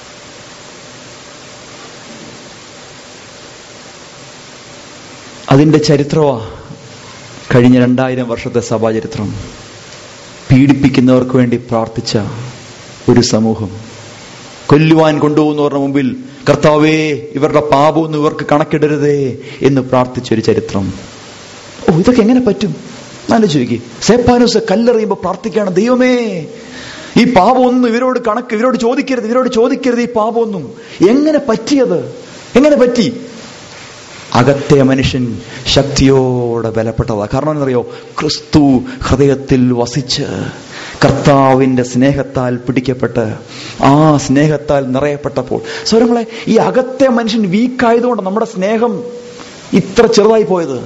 അതിന്റെ ചരിത്രമാ കഴിഞ്ഞ രണ്ടായിരം വർഷത്തെ സഭാചരിത്രം പീഡിപ്പിക്കുന്നവർക്ക് വേണ്ടി പ്രാർത്ഥിച്ച ഒരു സമൂഹം കൊല്ലുവാൻ കൊണ്ടുപോകുന്നവരുടെ മുമ്പിൽ കർത്താവേ ഇവരുടെ പാപമൊന്നും ഇവർക്ക് കണക്കിടരുതേ എന്ന് പ്രാർത്ഥിച്ച ഒരു ചരിത്രം ഓ ഇതൊക്കെ എങ്ങനെ പറ്റും നല്ല ചോദിക്കും സേപ്പാനൂസ് കല്ലെറിയുമ്പോൾ പ്രാർത്ഥിക്കുകയാണ് ദൈവമേ ഈ പാപമൊന്നും ഇവരോട് കണക്ക് ഇവരോട് ചോദിക്കരുത് ഇവരോട് ചോദിക്കരുത് ഈ പാപമൊന്നും എങ്ങനെ പറ്റിയത് എങ്ങനെ പറ്റി അകത്തെ മനുഷ്യൻ ശക്തിയോടെ ബലപ്പെട്ടതാ കാരണം എന്നറിയോ ക്രിസ്തു ഹൃദയത്തിൽ വസിച്ച് കർത്താവിന്റെ സ്നേഹത്താൽ പിടിക്കപ്പെട്ട് ആ സ്നേഹത്താൽ നിറയപ്പെട്ടപ്പോൾ സ്വരങ്ങളെ ഈ അകത്തെ മനുഷ്യൻ വീക്കായതുകൊണ്ട് നമ്മുടെ സ്നേഹം ഇത്ര ചെറുതായി പോയത്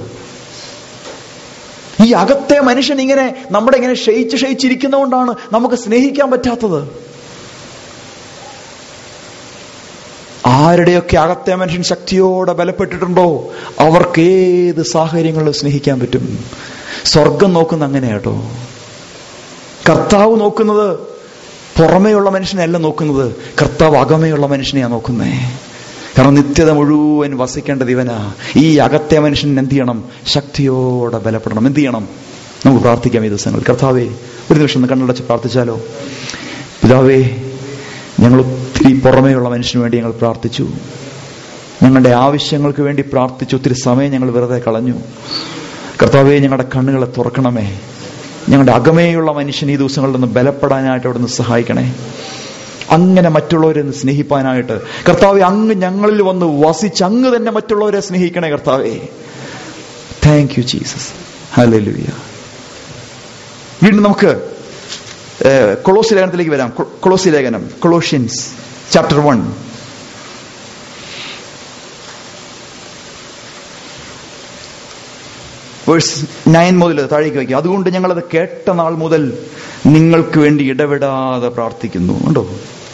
ഈ അകത്തെ മനുഷ്യൻ ഇങ്ങനെ നമ്മുടെ ഇങ്ങനെ ക്ഷയിച്ച് ക്ഷയിച്ചിരിക്കുന്നതുകൊണ്ടാണ് നമുക്ക് സ്നേഹിക്കാൻ പറ്റാത്തത് ആരുടെയൊക്കെ അകത്തെ മനുഷ്യൻ ശക്തിയോടെ ബലപ്പെട്ടിട്ടുണ്ടോ അവർക്ക് ഏത് സാഹചര്യങ്ങളിലും സ്നേഹിക്കാൻ പറ്റും സ്വർഗം നോക്കുന്ന അങ്ങനെ കേട്ടോ കർത്താവ് നോക്കുന്നത് പുറമേയുള്ള മനുഷ്യനെയല്ല നോക്കുന്നത് കർത്താവ് അകമയുള്ള മനുഷ്യനെയാണ് നോക്കുന്നേ കാരണം നിത്യത മുഴുവൻ വസിക്കേണ്ടത് ഇവനാ ഈ അകത്തെ മനുഷ്യൻ എന്ത് ചെയ്യണം ശക്തിയോടെ ബലപ്പെടണം എന്ത് ചെയ്യണം നമുക്ക് പ്രാർത്ഥിക്കാം ഈ ദിവസങ്ങൾ കർത്താവേ ഒരു നിമിഷം ഒന്ന് കണ്ണടച്ച് പ്രാർത്ഥിച്ചാലോ പിതാവേ ഞങ്ങൾ ഒത്തിരി പുറമേയുള്ള മനുഷ്യന് വേണ്ടി ഞങ്ങൾ പ്രാർത്ഥിച്ചു ഞങ്ങളുടെ ആവശ്യങ്ങൾക്ക് വേണ്ടി പ്രാർത്ഥിച്ചു ഒത്തിരി സമയം ഞങ്ങൾ വെറുതെ കളഞ്ഞു കർത്താവെ ഞങ്ങളുടെ കണ്ണുകളെ തുറക്കണമേ ഞങ്ങളുടെ അകമേയുള്ള മനുഷ്യൻ ഈ ദിവസങ്ങളിൽ നിന്ന് ബലപ്പെടാനായിട്ട് അവിടെ നിന്ന് സഹായിക്കണേ അങ്ങനെ മറ്റുള്ളവരെ ഒന്ന് സ്നേഹിപ്പാനായിട്ട് കർത്താവെ അങ്ങ് ഞങ്ങളിൽ വന്ന് വസിച്ച് അങ്ങ് തന്നെ മറ്റുള്ളവരെ സ്നേഹിക്കണേ കർത്താവെ താങ്ക് യു ജീസസ് ഹല്ലേലൂയ വീണ്ടും നമുക്ക് ഏഹ്, കൊളോസി ലേഖനത്തിലേക്ക് വരാം കൊ- കൊളോസി ലേഖനം Colossians chapter one verse nine മുതൽ താഴേക്ക് വയ്ക്കുക അതുകൊണ്ട് ഞങ്ങളത് കേട്ട നാൾ മുതൽ നിങ്ങൾക്ക് വേണ്ടി ഇടപെടാതെ പ്രാർത്ഥിക്കുന്നു ഉണ്ടോ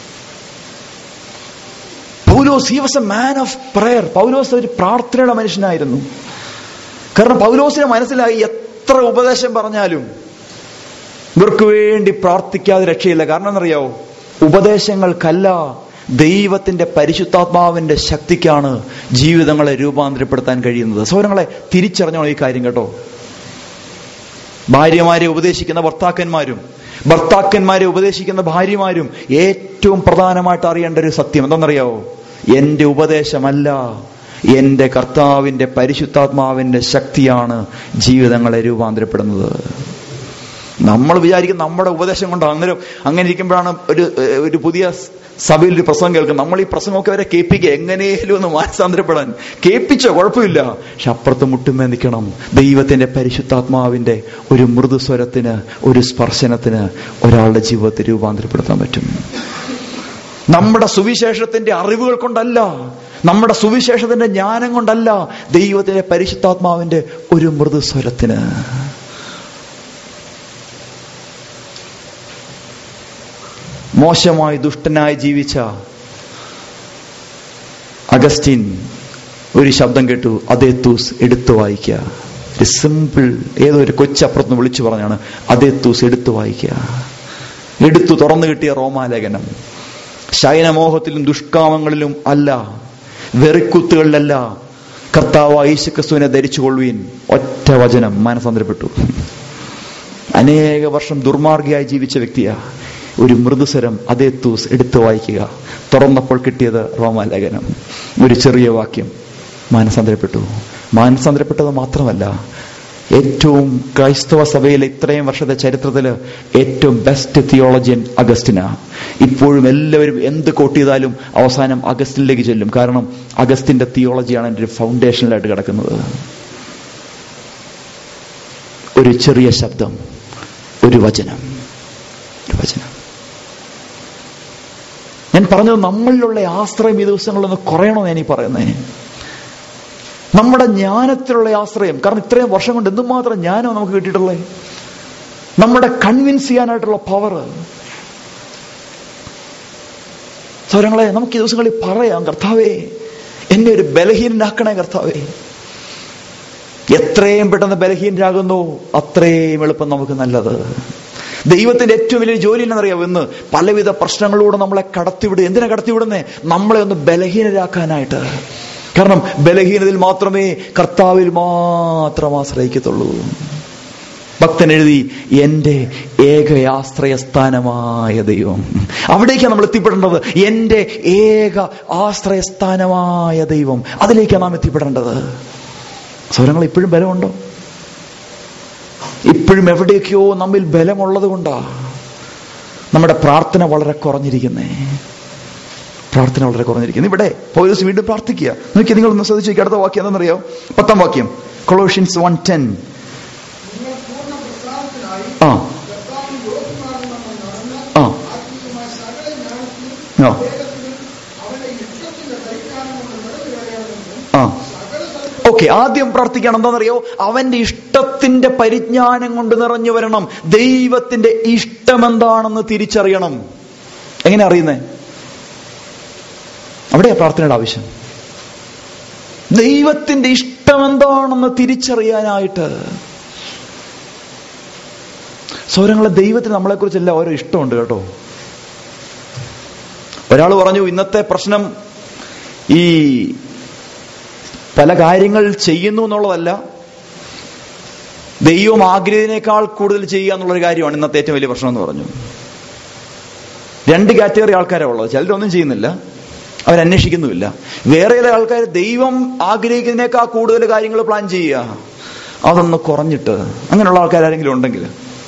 Paulose he was a man of prayer Paulose ഒരു പ്രാർത്ഥനയുടെ മനുഷ്യനായിരുന്നു കാരണം പൗലോസിനെ മനസ്സിലായി എത്ര ഉപദേശം പറഞ്ഞാലും ഇവർക്ക് വേണ്ടി പ്രാർത്ഥിക്കാതെ രക്ഷയില്ല കാരണം എന്നറിയാവോ ഉപദേശങ്ങൾക്കല്ല ദൈവത്തിന്റെ പരിശുദ്ധാത്മാവിന്റെ ശക്തിക്കാണ് ജീവിതങ്ങളെ രൂപാന്തരപ്പെടുത്താൻ കഴിയുന്നത് സൗരങ്ങളെ തിരിച്ചറിഞ്ഞോളൂ ഈ കാര്യം കേട്ടോ ഭാര്യമാരെ ഉപദേശിക്കുന്ന ഭർത്താക്കന്മാരും ഭർത്താക്കന്മാരെ ഉപദേശിക്കുന്ന ഭാര്യമാരും ഏറ്റവും പ്രധാനമായിട്ട് അറിയേണ്ട ഒരു സത്യം എന്താണെന്നറിയാവോ എന്റെ ഉപദേശമല്ല എന്റെ കർത്താവിന്റെ പരിശുദ്ധാത്മാവിന്റെ ശക്തിയാണ് ജീവിതങ്ങളെ രൂപാന്തരപ്പെടുന്നത് നമ്മൾ വിചാരിക്കും നമ്മുടെ ഉപദേശം കൊണ്ടാണ് അന്നേരം അങ്ങനെ ഇരിക്കുമ്പോഴാണ് ഒരു ഏഹ്, ഒരു പുതിയ സഭയിൽ ഒരു പ്രസംഗം കേൾക്കുന്നത് നമ്മൾ ഈ പ്രസംഗമൊക്കെ അവരെ കേൾപ്പിക്കുക എങ്ങനെയും ഒന്ന് മാനസാന്തരപ്പെടാൻ കേൾപ്പിച്ചോ കുഴപ്പമില്ല പക്ഷെ അപ്പുറത്ത് മുട്ടുമേ നിൽക്കണം ദൈവത്തിന്റെ പരിശുദ്ധാത്മാവിന്റെ ഒരു മൃദുസ്വരത്തിന് ഒരു സ്പർശനത്തിന് ഒരാളുടെ ജീവിതത്തെ രൂപാന്തരപ്പെടുത്താൻ പറ്റും നമ്മുടെ സുവിശേഷത്തിന്റെ അറിവുകൾ കൊണ്ടല്ല നമ്മുടെ സുവിശേഷത്തിന്റെ ജ്ഞാനം കൊണ്ടല്ല ദൈവത്തിന്റെ പരിശുദ്ധാത്മാവിന്റെ ഒരു മൃദുസ്വരത്തിന് മോശമായി ദുഷ്ടനായി ജീവിച്ച അഗസ്റ്റിൻ ഒരു ശബ്ദം കേട്ടു അതേ തൂസ് എടുത്തു വായിക്കുക ഒരു സിമ്പിൾ ഏതോ ഒരു കൊച്ചപ്പുറത്തുനിന്ന് വിളിച്ചു പറഞ്ഞാണ് അതേ തൂസ് എടുത്തു വായിക്കുക എടുത്തു തുറന്നു കിട്ടിയ റോമാലേഖനം ശയനമോഹത്തിലും ദുഷ്കാമങ്ങളിലും അല്ല വെറിക്കുത്തുകളിലല്ല കർത്താവ് യേശുക്രിസ്തുവിനെ ധരിച്ചുകൊള്ളുവീൻ ഒറ്റ വചനം മാനസാന്തരപ്പെട്ടു അനേക വർഷം ദുർമാർഗിയായി ജീവിച്ച വ്യക്തിയാ ഒരു മൃദുസ്വരം അതേ തൂസ് എടുത്തു വായിക്കുക തുറന്നപ്പോൾ കിട്ടിയത് റോമാലേഖനം ഒരു ചെറിയ വാക്യം മാനസാന്തരപ്പെട്ടു മാനസാന്തരപ്പെട്ടത് മാത്രമല്ല ഏറ്റവും ക്രൈസ്തവ സഭയിലെ ഇത്രയും വർഷത്തെ ചരിത്രത്തിൽ ഏറ്റവും ബെസ്റ്റ് തിയോളജിയൻ അഗസ്റ്റിന ഇപ്പോഴും എല്ലാവരും എന്ത് കോട്ട് ചെയ്താലും അവസാനം അഗസ്റ്റിനിലേക്ക് ചെല്ലും കാരണം അഗസ്റ്റിന്റെ തിയോളജിയാണ് എൻ്റെ ഒരു ഫൗണ്ടേഷനിലായിട്ട് കിടക്കുന്നത് ഒരു ചെറിയ ശബ്ദം ഒരു വചനം ഒരു വചനം ഞാൻ പറഞ്ഞത് നമ്മളിലുള്ള ആശ്രയം ഈ ദിവസങ്ങളിലൊന്ന് കുറയണമെന്ന് ഞാൻ ഈ പറയുന്നത് നമ്മുടെ ജ്ഞാനത്തിലുള്ള ആശ്രയം കാരണം ഇത്രയും വർഷം കൊണ്ട് എന്തുമാത്രം ജ്ഞാനം നമുക്ക് കിട്ടിയിട്ടുള്ളത് നമ്മുടെ കൺവിൻസ് ചെയ്യാനായിട്ടുള്ള പവർ സൗരങ്ങളെ നമുക്ക് ഈ ദിവസങ്ങളിൽ പറയാം കർത്താവേ എന്നെ ഒരു ബലഹീനനാക്കണേ കർത്താവേ എത്രയും പെട്ടെന്ന് ബലഹീനരാകുന്നു അത്രയും എളുപ്പം നമുക്ക് നല്ലത് ദൈവത്തിന്റെ ഏറ്റവും വലിയ ജോലി എന്നറിയാം ഇന്ന് പലവിധ പ്രശ്നങ്ങളിലൂടെ നമ്മളെ കടത്തിവിടുക എന്തിനാ കടത്തിവിടുന്നേ നമ്മളെ ഒന്ന് ബലഹീനരാക്കാനായിട്ട് കാരണം ബലഹീനതയിൽ മാത്രമേ കർത്താവിൽ മാത്രം ആശ്രയിക്കത്തുള്ളൂ ഭക്തൻ എഴുതി എന്റെ ഏക ആശ്രയസ്ഥാനമായ ദൈവം അവിടേക്കാണ് നമ്മൾ എത്തിപ്പെടേണ്ടത് എന്റെ ഏക ആശ്രയസ്ഥാനമായ ദൈവം അതിലേക്കാണ് നാം എത്തിപ്പെടേണ്ടത് സ്വരങ്ങൾ ഇപ്പോഴും ബലമുണ്ടോ ഇപ്പോഴും എവിടെയൊക്കെയോ നമ്മിൽ ബലമുള്ളത് കൊണ്ടാ നമ്മുടെ പ്രാർത്ഥന വളരെ കുറഞ്ഞിരിക്കുന്നേ പ്രാർത്ഥന വളരെ കുറഞ്ഞിരിക്കുന്നു ഇവിടെ പൗലോസ് വീണ്ടും പ്രാർത്ഥിക്കുക നോക്കി നിങ്ങൾ ഒന്ന് ശ്രദ്ധിച്ചു നോക്കി അടുത്ത വാക്യം എന്താണെന്നറിയോ പത്താം വാക്യം കൊളോഷ്യൻസ് വൺ ടെൻ നിങ്ങൾ പൂർണ്ണ പ്രസ്ഥാനത്തിനായി ആ കർത്താവിന് യോഗ്യമാകുന്ന നടന്ന ആ ആത്മീയമായ സകല ജ്ഞാനത്തിലും ആ വേദത്തിലും അവന്റെ ഇഷ്ടത്തിന്റെ പരിജ്ഞാനം കൊണ്ട് നിറഞ്ഞു വരണമെന്നും ആ സകല സ്ഥലത്തും ഓക്കെ ആദ്യം പ്രാർത്ഥിക്കണം എന്താണെന്നറിയോ അവന്റെ ഇഷ്ടത്തിന്റെ പരിജ്ഞാനം കൊണ്ട് നിറഞ്ഞു വരണം ദൈവത്തിന്റെ ഇഷ്ടം എന്താണെന്ന് തിരിച്ചറിയണം എങ്ങനെ അറിയുന്നേ അവിടെയാ പ്രാർത്ഥനയുടെ ആവശ്യം ദൈവത്തിന്റെ ഇഷ്ടം എന്താണെന്ന് തിരിച്ചറിയാനായിട്ട് സൗരങ്ങളെ ദൈവത്തിന് നമ്മളെക്കുറിച്ചെല്ലാം ഓരോ ഇഷ്ടമുണ്ട് കേട്ടോ ഒരാൾ പറഞ്ഞു ഇന്നത്തെ പ്രശ്നം ഈ പല കാര്യങ്ങൾ ചെയ്യുന്നു എന്നുള്ളതല്ല ദൈവം ആഗ്രഹിച്ചതിനേക്കാൾ കൂടുതൽ ചെയ്യുക എന്നുള്ളൊരു കാര്യമാണ് ഇന്നത്തെ ഏറ്റവും വലിയ പ്രശ്നം എന്ന് പറഞ്ഞു രണ്ട് കാറ്റഗറി ആൾക്കാരാണ് ഉള്ളത് ചിലരൊന്നും ചെയ്യുന്നില്ല അവരന്വേഷിക്കുന്നുമില്ല വേറെ ചില ആൾക്കാർ ദൈവം ആഗ്രഹിക്കുന്നതിനേക്കാൾ കൂടുതൽ കാര്യങ്ങൾ പ്ലാൻ ചെയ്യുക അതൊന്ന് കുറഞ്ഞിട്ട് അങ്ങനെയുള്ള ആൾക്കാരെങ്കിലും ഉണ്ടെങ്കിൽ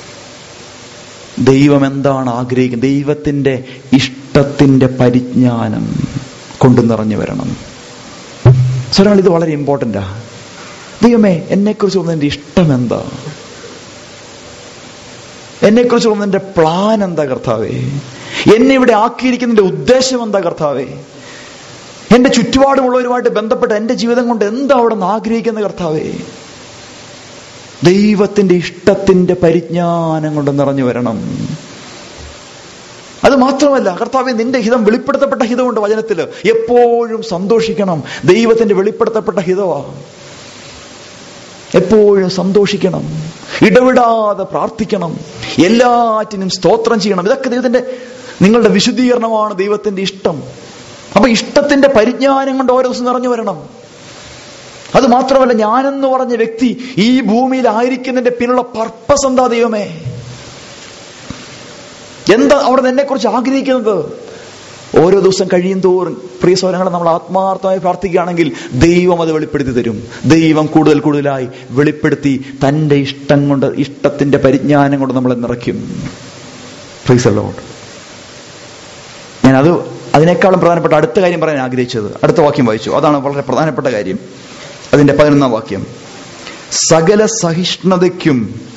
ദൈവം എന്താണ് ആഗ്രഹിക്കുന്നത് ദൈവത്തിന്റെ ഇഷ്ടത്തിന്റെ പരിജ്ഞാനം കൊണ്ടു നിറഞ്ഞു വരണം സ്വരങ്ങൾ ഇത് വളരെ ഇമ്പോർട്ടൻ്റാ ദൈവമേ എന്നെക്കുറിച്ച് ഒന്നെന്റെ ഇഷ്ടം എന്താ എന്നെക്കുറിച്ച് ഒന്നെന്റെ പ്ലാൻ എന്താ കർത്താവേ എന്നെ ഇവിടെ ആക്കിയിരിക്കുന്നതിന്റെ ഉദ്ദേശം എന്താ കർത്താവേ എന്റെ ചുറ്റുപാടുമുള്ളവരുമായിട്ട് ബന്ധപ്പെട്ട എന്റെ ജീവിതം കൊണ്ട് എന്താ അവിടെ നിന്ന് ആഗ്രഹിക്കുന്ന കർത്താവേ ദൈവത്തിന്റെ ഇഷ്ടത്തിന്റെ പരിജ്ഞാനം കൊണ്ട് നിറഞ്ഞു വരണം അത് മാത്രമല്ല കർത്താവെ നിന്റെ ഹിതം വെളിപ്പെടുത്തപ്പെട്ട ഹിതമുണ്ട് വചനത്തില് എപ്പോഴും സന്തോഷിക്കണം ദൈവത്തിന്റെ വെളിപ്പെടുത്തപ്പെട്ട ഹിതമാ എപ്പോഴും സന്തോഷിക്കണം ഇടവിടാതെ പ്രാർത്ഥിക്കണം എല്ലാറ്റിനും സ്തോത്രം ചെയ്യണം ഇതൊക്കെ ദൈവത്തിന്റെ നിങ്ങളുടെ വിശുദ്ധീകരണമാണ് ദൈവത്തിന്റെ ഇഷ്ടം അപ്പൊ ഇഷ്ടത്തിന്റെ പരിജ്ഞാനം കൊണ്ട് ഓരോ ദിവസം നിറഞ്ഞു വരണം അത് മാത്രമല്ല ഞാനെന്ന് പറഞ്ഞ വ്യക്തി ഈ ഭൂമിയിൽ ആയിരിക്കുന്നതിന്റെ പിന്നുള്ള പർപ്പസ് എന്താ ദൈവമേ എന്താ അവിടെ എന്നെ കുറിച്ച് ആഗ്രഹിക്കുന്നത് ഓരോ ദിവസം കഴിയും തോറും പ്രിയ സ്വരങ്ങളെ നമ്മൾ ആത്മാർത്ഥമായി പ്രാർത്ഥിക്കുകയാണെങ്കിൽ ദൈവം അത് വെളിപ്പെടുത്തി തരും ദൈവം കൂടുതൽ കൂടുതലായി വെളിപ്പെടുത്തി തന്റെ ഇഷ്ടം കൊണ്ട് ഇഷ്ടത്തിന്റെ പരിജ്ഞാനം കൊണ്ട് നമ്മളെ നിറയ്ക്കും പ്രീസ് ലോഡ് ഞാൻ അത് അതിനേക്കാളും പ്രധാനപ്പെട്ട അടുത്ത കാര്യം പറയാൻ ആഗ്രഹിച്ചത് അടുത്ത വാക്യം വായിച്ചു അതാണ് വളരെ പ്രധാനപ്പെട്ട കാര്യം അതിന്റെ പതിനൊന്നാം വാക്യം സകല സഹിഷ്ണുതയ്ക്കും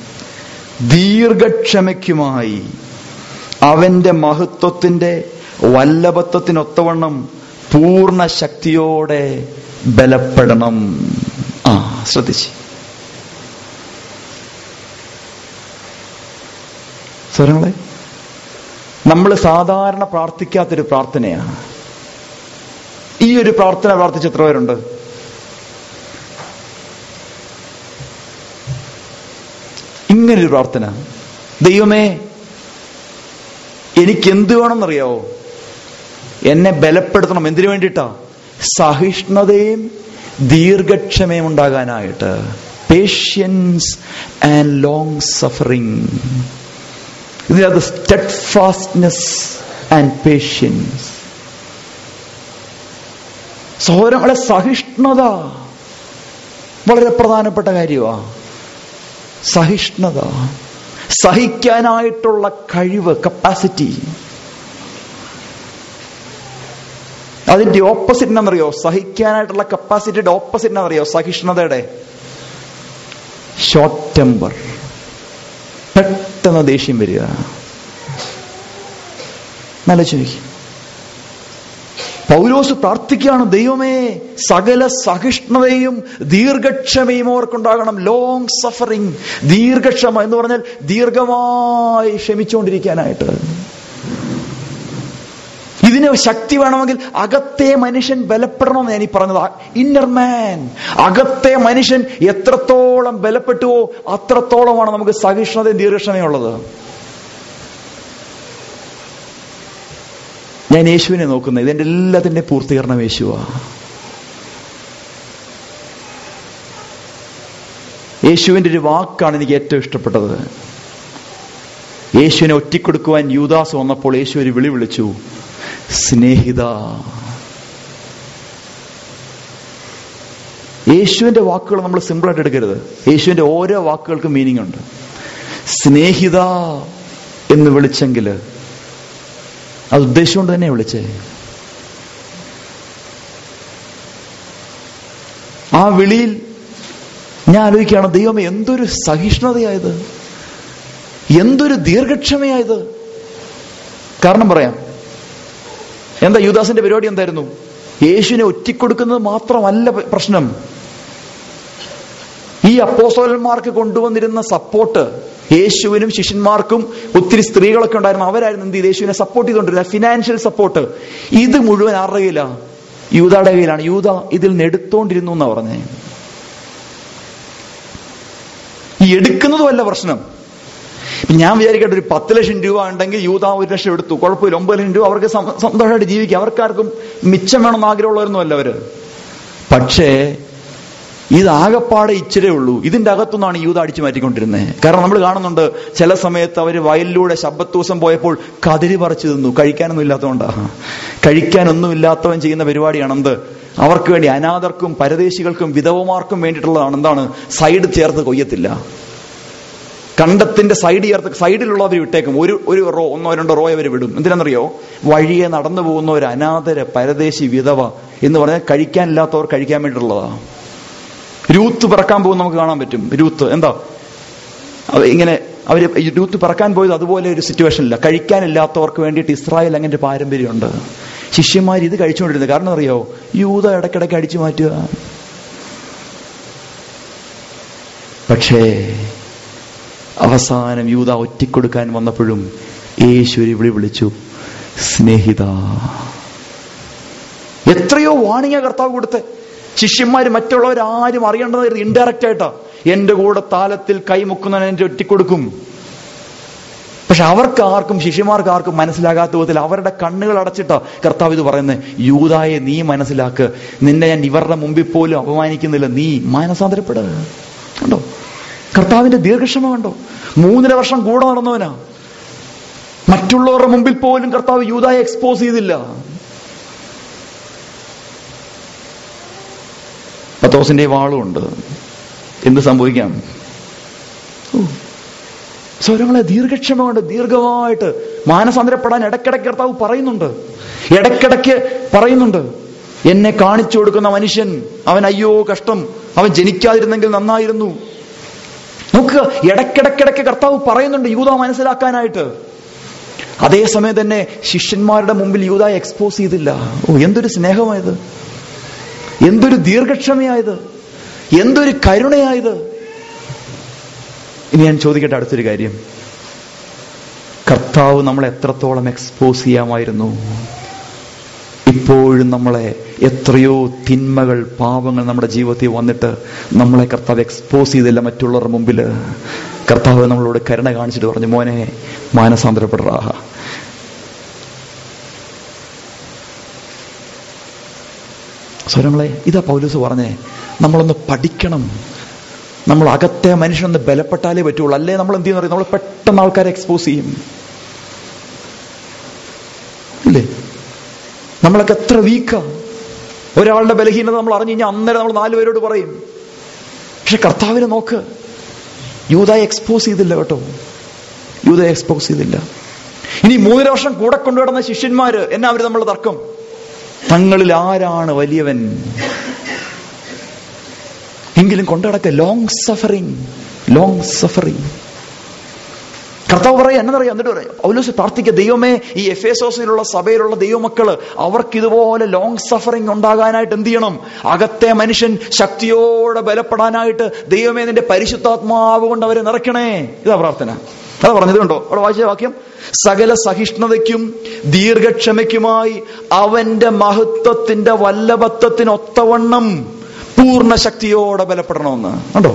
ദീർഘക്ഷമയ്ക്കുമായി അവന്റെ മഹത്വത്തിന്റെ വല്ലഭത്വത്തിനൊത്തവണ്ണം പൂർണ്ണ ശക്തിയോടെ ബലപ്പെടണം ആ ശ്രദ്ധിച്ച് സ്വരങ്ങളെ നമ്മൾ സാധാരണ പ്രാർത്ഥിക്കാത്തൊരു പ്രാർത്ഥനയാണ് ഈ ഒരു പ്രാർത്ഥന പ്രാർത്ഥിച്ച എത്ര പേരുണ്ട് ഇങ്ങനൊരു പ്രാർത്ഥന ദൈവമേ എനിക്ക് എന്ത് വേണമെന്നറിയാവോ എന്നെ ബലപ്പെടുത്തണം എന്തിനു വേണ്ടിയിട്ടാ സഹിഷ്ണുതയും ദീർഘക്ഷമയും ഉണ്ടാകാനായിട്ട് പേഷ്യൻസ് ആൻഡ് ലോങ് സഫറിങ് ഇതിനകത്ത് സ്റ്റെഡ് ഫാസ്റ്റ്നെസ് ആൻഡ് പേഷ്യൻസ് സഹോദരങ്ങളെ സഹിഷ്ണുത വളരെ പ്രധാനപ്പെട്ട കാര്യമാണ് സഹിഷ്ണുത സഹിക്കാനായിട്ടുള്ള കഴിവ് കപ്പാസിറ്റി അതിന്റെ ഓപ്പോസിറ്റ് എന്നറിയോ സഹിക്കാനായിട്ടുള്ള കപ്പാസിറ്റിയുടെ ഓപ്പോസിറ്റ് എന്നറിയോ സഹിഷ്ണുതയുടെ ഷോർട്ട് ടെമ്പർ പെട്ടെന്ന് ദേഷ്യം വരിക നല്ല ചോദിക്കും പൗലോസ് പ്രാർത്ഥിക്കുകയാണ് ദൈവമേ സകല സഹിഷ്ണുതയും ദീർഘക്ഷമയും അവർക്കുണ്ടാകണം ലോങ് സഫറിങ് ദീർഘക്ഷമ എന്ന് പറഞ്ഞാൽ ദീർഘമായി ക്ഷമിച്ചുകൊണ്ടിരിക്കാനായിട്ട് ഇതിന് ശക്തി വേണമെങ്കിൽ അകത്തെ മനുഷ്യൻ ബലപ്പെടണമെന്ന് ഞാൻ ഈ പറഞ്ഞത് ഇന്നർ മാൻ അകത്തെ മനുഷ്യൻ എത്രത്തോളം ബലപ്പെട്ടുവോ അത്രത്തോളമാണ് നമുക്ക് സഹിഷ്ണുതയും ദീർഘക്ഷമയും ഉള്ളത് ഞാൻ യേശുവിനെ നോക്കുന്നത് ഇതിന്റെ എല്ലാത്തിന്റെ പൂർത്തീകരണം യേശുവാ യേശുവിന്റെ ഒരു വാക്കാണ് എനിക്ക് ഏറ്റവും ഇഷ്ടപ്പെട്ടത് യേശുവിനെ ഒറ്റിക്കൊടുക്കുവാൻ യൂദാസ് വന്നപ്പോൾ യേശു ഒരു വിളി വിളിച്ചു സ്നേഹിത യേശുവിന്റെ വാക്കുകൾ നമ്മൾ സിമ്പിളായിട്ട് എടുക്കരുത് യേശുവിന്റെ ഓരോ വാക്കുകൾക്കും മീനിങ് ഉണ്ട് സ്നേഹിത എന്ന് വിളിച്ചെങ്കിൽ അത് ഉദ്ദേശിച്ചുകൊണ്ട് തന്നെ വിളിച്ചേ ആ വിളിയിൽ ഞാൻ ആലോചിക്കുകയാണ് ദൈവമേ എന്തൊരു സഹിഷ്ണുതയായത് എന്തൊരു ദീർഘക്ഷമയായത് കാരണം പറയാം എന്താ യുദാസിന്റെ പരിപാടി എന്തായിരുന്നു യേശുവിനെ ഒറ്റിക്കൊടുക്കുന്നത് മാത്രമല്ല പ്രശ്നം ഈ അപ്പോസ്തോലന്മാർക്ക് കൊണ്ടുവന്നിരുന്ന സപ്പോർട്ട് യേശുവിനും ശിഷ്യന്മാർക്കും ഒത്തിരി സ്ത്രീകളൊക്കെ ഉണ്ടായിരുന്നു അവരായിരുന്നു എന്ത് ചെയ്ത് യേശുവിനെ സപ്പോർട്ട് ചെയ്തുകൊണ്ടിരുന്നത് ഫിനാൻഷ്യൽ സപ്പോർട്ട് ഇത് മുഴുവൻ ആരുടെ കയ്യിലാണ് യൂതയുടെ കയ്യിലാണ് യൂത ഇതിൽ നിന്ന് എടുത്തോണ്ടിരുന്നു എന്നാ പറഞ്ഞേ ഈ എടുക്കുന്നതുമല്ല പ്രശ്നം ഞാൻ വിചാരിക്കട്ടെ ഒരു പത്ത് ലക്ഷം രൂപ ഉണ്ടെങ്കിൽ യൂത ഒരു ലക്ഷം എടുത്തു കുഴപ്പമില്ല ഒമ്പത് ലക്ഷം രൂപ അവർക്ക് സന്തോഷമായിട്ട് ജീവിക്കാം അവർക്കാർക്കും മിച്ചം വേണമെന്ന് ആഗ്രഹമുള്ളവരൊന്നും അല്ല അവര് പക്ഷേ ഇതാകപ്പാടെ ഇച്ചിരേ ഉള്ളൂ ഇതിന്റെ അകത്തുനിന്നാണ് യൂത അടിച്ചു മാറ്റിക്കൊണ്ടിരുന്നത് കാരണം നമ്മൾ കാണുന്നുണ്ട് ചില സമയത്ത് അവർ വയലിലൂടെ ശബ്ദത്തൂസം പോയപ്പോൾ കതിരി പറിച്ചു തിന്നു കഴിക്കാനൊന്നും ഇല്ലാത്തതുകൊണ്ടാ കഴിക്കാനൊന്നും ഇല്ലാത്തവൻ ചെയ്യുന്ന പരിപാടിയാണ് എന്ത് അവർക്ക് വേണ്ടി അനാഥർക്കും പരദേശികൾക്കും വിധവമാർക്കും വേണ്ടിയിട്ടുള്ളതാണ് എന്താണ് സൈഡ് ചേർത്ത് കൊയ്യത്തില്ല കണ്ടത്തിന്റെ സൈഡ് ചേർത്ത് സൈഡിലുള്ളവർ വിട്ടേക്കും ഒരു ഒരു റോ ഒന്നോ രണ്ടോ റോ അവർ വിടും എന്തിനാണെന്നറിയോ വഴിയെ നടന്നു പോകുന്ന ഒരു അനാഥര പരദേശി വിധവ എന്ന് പറഞ്ഞാൽ കഴിക്കാനില്ലാത്തവർ കഴിക്കാൻ വേണ്ടിയിട്ടുള്ളതാ രൂത്ത് പിറക്കാൻ പോകും നമുക്ക് കാണാൻ പറ്റും രൂത്ത് എന്താ ഇങ്ങനെ അവര് രൂത്ത് പിറക്കാൻ പോയത് അതുപോലെ ഒരു സിറ്റുവേഷനില്ല കഴിക്കാനില്ലാത്തവർക്ക് വേണ്ടിയിട്ട് ഇസ്രായേൽ അങ്ങനെ പാരമ്പര്യമുണ്ട് ശിഷ്യന്മാർ ഇത് കഴിച്ചുകൊണ്ടിരുന്നത് കാരണം അറിയോ യൂത ഇടയ്ക്കിടയ്ക്ക് അടിച്ചു മാറ്റുക പക്ഷേ അവസാനം യൂത ഒറ്റിക്കൊടുക്കാൻ വന്നപ്പോഴും യേശുരി വിളി വിളിച്ചു സ്നേഹിത എത്രയോ വാണിങ്ങ കർത്താവ് കൊടുത്ത് ശിഷ്യന്മാര് മറ്റുള്ളവരാരും അറിയേണ്ടത് ഇൻഡയറക്റ്റ് ആയിട്ടാ എന്റെ കൂടെ താലത്തിൽ കൈമുക്കുന്നവൻ എന്റെ ഒറ്റിക്കൊടുക്കും പക്ഷെ അവർക്ക് ആർക്കും ശിഷ്യന്മാർക്ക് ആർക്കും മനസ്സിലാകാത്ത വിധത്തിൽ അവരുടെ കണ്ണുകൾ അടച്ചിട്ടാ കർത്താവ് ഇത് പറയുന്നത് യൂതായെ നീ മനസ്സിലാക്ക് നിന്നെ ഞാൻ ഇവരുടെ മുമ്പിൽ പോലും അപമാനിക്കുന്നില്ല നീ മാനസാന്തരപ്പെടുക കണ്ടോ കർത്താവിന്റെ ദീർഘക്ഷമ കണ്ടോ മൂന്നര വർഷം കൂടെ നടന്നവനാ മറ്റുള്ളവരുടെ മുമ്പിൽ പോലും കർത്താവ് യൂതായെ എക്സ്പോസ് ചെയ്തില്ല പത്തോസിന്റെ വാളുണ്ട് എന്ത് സംഭവിക്കാം ഓ. സ്വരങ്ങളെ ദീർഘക്ഷമ കൊണ്ട് ദീർഘമായിട്ട് മാനസാന്തരപ്പെടാൻ ഇടയ്ക്കിടയ്ക്ക് കർത്താവ് പറയുന്നുണ്ട് ഇടയ്ക്കിടയ്ക്ക് പറയുന്നുണ്ട് എന്നെ കാണിച്ചു കൊടുക്കുന്ന മനുഷ്യൻ അവൻ അയ്യോ കഷ്ടം അവൻ ജനിക്കാതിരുന്നെങ്കിൽ നന്നായിരുന്നു നോക്കുക ഇടയ്ക്കിടയ്ക്കിടയ്ക്ക് കർത്താവ് പറയുന്നുണ്ട് യൂത മനസ്സിലാക്കാനായിട്ട് അതേസമയം തന്നെ ശിഷ്യന്മാരുടെ മുമ്പിൽ യൂത എക്സ്പോസ് ചെയ്തില്ല ഓ എന്തൊരു സ്നേഹമായത് എന്തൊരു ദീർഘക്ഷമയായത് എന്തൊരു കരുണയായത് ഇനി ഞാൻ ചോദിക്കട്ടെ അടുത്തൊരു കാര്യം കർത്താവ് നമ്മളെ എത്രത്തോളം എക്സ്പോസ് ചെയ്യാമായിരുന്നു ഇപ്പോഴും നമ്മളെ എത്രയോ തിന്മകൾ പാപങ്ങൾ നമ്മുടെ ജീവിതത്തിൽ വന്നിട്ട് നമ്മളെ കർത്താവ് എക്സ്പോസ് ചെയ്തില്ല മറ്റുള്ളവരുടെ മുമ്പിൽ കർത്താവ് നമ്മളോട് കരുണ കാണിച്ചിട്ട് പറഞ്ഞു മോനെ മാനസാന്തരപ്പെടാ സ്വരങ്ങളെ ഇതാ പൗലൂസ് പറഞ്ഞേ നമ്മളൊന്ന് പഠിക്കണം നമ്മൾ അകത്തെ മനുഷ്യനൊന്ന് ബലപ്പെട്ടാലേ പറ്റുള്ളൂ അല്ലേ നമ്മൾ എന്ത് ചെയ്യുന്ന നമ്മൾ പെട്ടെന്ന് ആൾക്കാരെ എക്സ്പോസ് ചെയ്യും ഇല്ലേ നമ്മളൊക്കെ എത്ര വീക്കാ ഒരാളുടെ ബലഹീനത നമ്മൾ അറിഞ്ഞു കഴിഞ്ഞാൽ അന്നേരം നമ്മൾ നാലുപേരോട് പറയും പക്ഷെ കർത്താവിനെ നോക്ക് യൂതായി എക്സ്പോസ് ചെയ്തില്ല കേട്ടോ യൂതായി എക്സ്പോസ് ചെയ്തില്ല ഇനി മൂന്നര വർഷം കൂടെ കൊണ്ടുവിടുന്ന ശിഷ്യന്മാര് എന്നാ അവര് നമ്മൾ തർക്കം തങ്ങളിൽ ആരാണ് വലിയവൻ എങ്കിലും കൊണ്ടുനടക്ക ലോങ് സഫറിങ് ലോങ് സഫറിങ് കർത്താവ് പറയാം എന്നറിയാം എന്നിട്ട് പറയാം പൗലോസ് പ്രാർത്ഥിക്കുക ദൈവമേ ഈ എഫ് എസോസിലുള്ള സഭയിലുള്ള ദൈവമക്കള് അവർക്ക് ഇതുപോലെ ലോങ് സഫറിങ് ഉണ്ടാകാനായിട്ട് എന്ത് ചെയ്യണം അകത്തെ മനുഷ്യൻ ശക്തിയോടെ ബലപ്പെടാനായിട്ട് ദൈവമേ നിന്റെ പരിശുദ്ധാത്മാവ് കൊണ്ട് അവരെ നിറയ്ക്കണേ ഇതാ പ്രാർത്ഥന അതാ പറഞ്ഞത് കണ്ടോ അവിടെ വായിച്ച വാക്യം സകല സഹിഷ്ണുതയ്ക്കും ദീർഘക്ഷമയ്ക്കുമായി അവന്റെ മഹത്വത്തിന്റെ വല്ലഭത്വത്തിന് ഒത്തവണ്ണം പൂർണ്ണ ശക്തിയോടെ ബലപ്പെടണമെന്ന് കണ്ടോ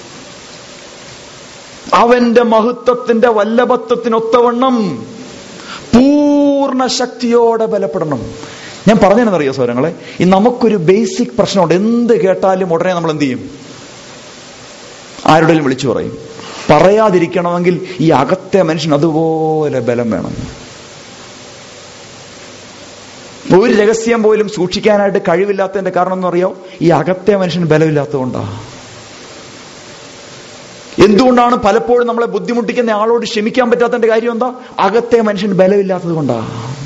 അവന്റെ മഹത്വത്തിന്റെ വല്ലഭത്വത്തിനൊത്തവണ്ണം പൂർണ്ണ ശക്തിയോടെ ബലപ്പെടണം ഞാൻ പറഞ്ഞതെന്നറിയോ സ്വരങ്ങളെ ഈ നമുക്കൊരു ബേസിക് പ്രശ്നമുണ്ട് എന്ത് കേട്ടാലും ഉടനെ നമ്മൾ എന്ത് ചെയ്യും ആരുടെയും വിളിച്ചു പറയും പറയാതിരിക്കണമെങ്കിൽ ഈ അകത്തെ മനുഷ്യൻ അതുപോലെ ബലം വേണം ഒരു രഹസ്യം പോലും സൂക്ഷിക്കാനായിട്ട് കഴിവില്ലാത്തതിന്റെ കാരണം എന്ന് അറിയോ ഈ അകത്തെ മനുഷ്യന് ബലമില്ലാത്തതുകൊണ്ടാണ് എന്തുകൊണ്ടാണ് പലപ്പോഴും നമ്മളെ ബുദ്ധിമുട്ടിക്കുന്ന ആളോട് ക്ഷമിക്കാൻ പറ്റാത്തതിന്റെ കാര്യം എന്താ അകത്തെ മനുഷ്യന് ബലമില്ലാത്തത് കൊണ്ടാ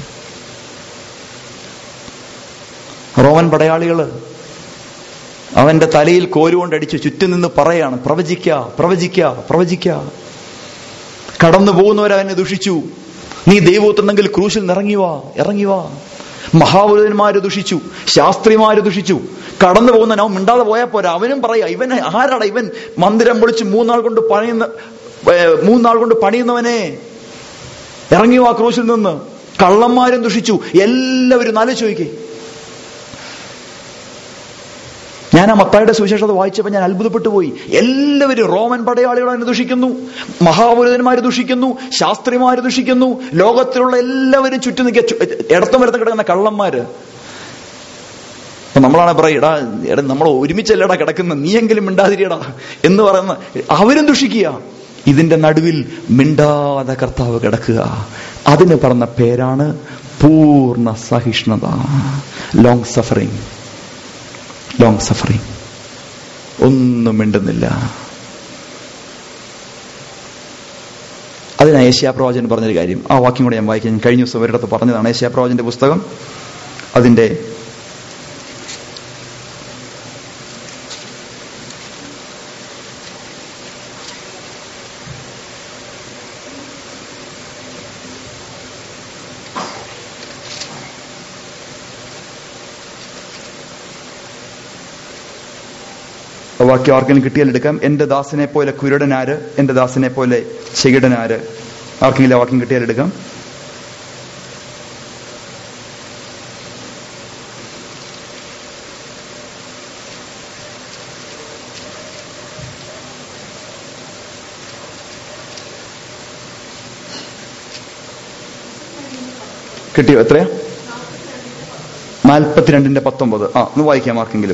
റോമൻ പടയാളികള് അവന്റെ തലയിൽ കോലുകൊണ്ടടിച്ച് ചുറ്റും നിന്ന് പറയാണ് പ്രവചിക്ക പ്രവചിക്ക പ്രവചിക്ക കടന്നു പോകുന്നവരവനെ ദുഷിച്ചു നീ ദൈവത്തുണ്ടെങ്കിൽ ക്രൂശിൽ നിറങ്ങി വാ ഇറങ്ങി വാ മഹാപുരുതന്മാര് ദുഷിച്ചു ശാസ്ത്രിമാര് ദുഷിച്ചു കടന്നു പോകുന്നവൻ അവൻ മിണ്ടാതെ പോയാൽ പോരാ അവനും പറയാ ഇവൻ ആരാടാ ഇവൻ മന്ദിരം പൊളിച്ച് മൂന്നാൾ കൊണ്ട് പണിയുന്ന ഏർ മൂന്നാൾ കൊണ്ട് പണിയുന്നവനെ ഇറങ്ങി വാ ക്രൂശിൽ നിന്ന് കള്ളന്മാരും ദുഷിച്ചു എല്ലാവരും നാല് ചോദിക്കേ ഞാൻ ആ മത്തായുടെ സുവിശേഷത വായിച്ചപ്പോൾ ഞാൻ അത്ഭുതപ്പെട്ടു പോയി എല്ലാവരും റോമൻ പടയാളികൾ അതിനെ ദുഷിക്കുന്നു മഹാപുരുതന്മാര് ദുഷിക്കുന്നു ശാസ്ത്രിമാര് ദുഷിക്കുന്നു ലോകത്തിലുള്ള എല്ലാവരും ചുറ്റും നിൽക്കുക ചു- ഇടത്തും വരത്ത് കിടക്കുന്ന കള്ളന്മാര് അപ്പൊ നമ്മളാണ് പറയുക എടാ എടാ നമ്മൾ ഒരുമിച്ചല്ലടാ കിടക്കുന്ന നീയെങ്കിലും മിണ്ടാതിരിയടാ എന്ന് പറയുന്ന അവരും ദുഷിക്കുക ഇതിന്റെ നടുവിൽ മിണ്ടാതെ കർത്താവ് കിടക്കുക അതിന് പറഞ്ഞ പേരാണ് പൂർണ്ണ സഹിഷ്ണുത ലോങ് സഫറിങ് ലോങ് സഫറിങ് ഒന്നും മിണ്ടുന്നില്ല അതിനാ ഏഷ്യാ പ്രവാചകൻ പറഞ്ഞൊരു കാര്യം ആ വാക്യം കൂടെ ഞാൻ വായിക്കാൻ ഞാൻ കഴിഞ്ഞ ദിവസം ഒരിടത്ത് പറഞ്ഞതാണ് ഏഷ്യാ പ്രവാചന്റെ പുസ്തകം അതിന്റെ ആ വാക്യം ആർക്കെങ്കിലും കിട്ടിയാൽ എടുക്കാം എന്റെ ദാസനെ പോലെ കുരുടനാര് എന്റെ ദാസനെ പോലെ ചെകിടനാര് ആർക്കെങ്കിലും ആ വാക്യം കിട്ടിയാൽ എടുക്കാം കിട്ടിയോ എത്രയാ നാൽപ്പത്തിരണ്ടിന്റെ പത്തൊമ്പത് ആ ഒന്ന് വായിക്കാം ആർക്കെങ്കിലും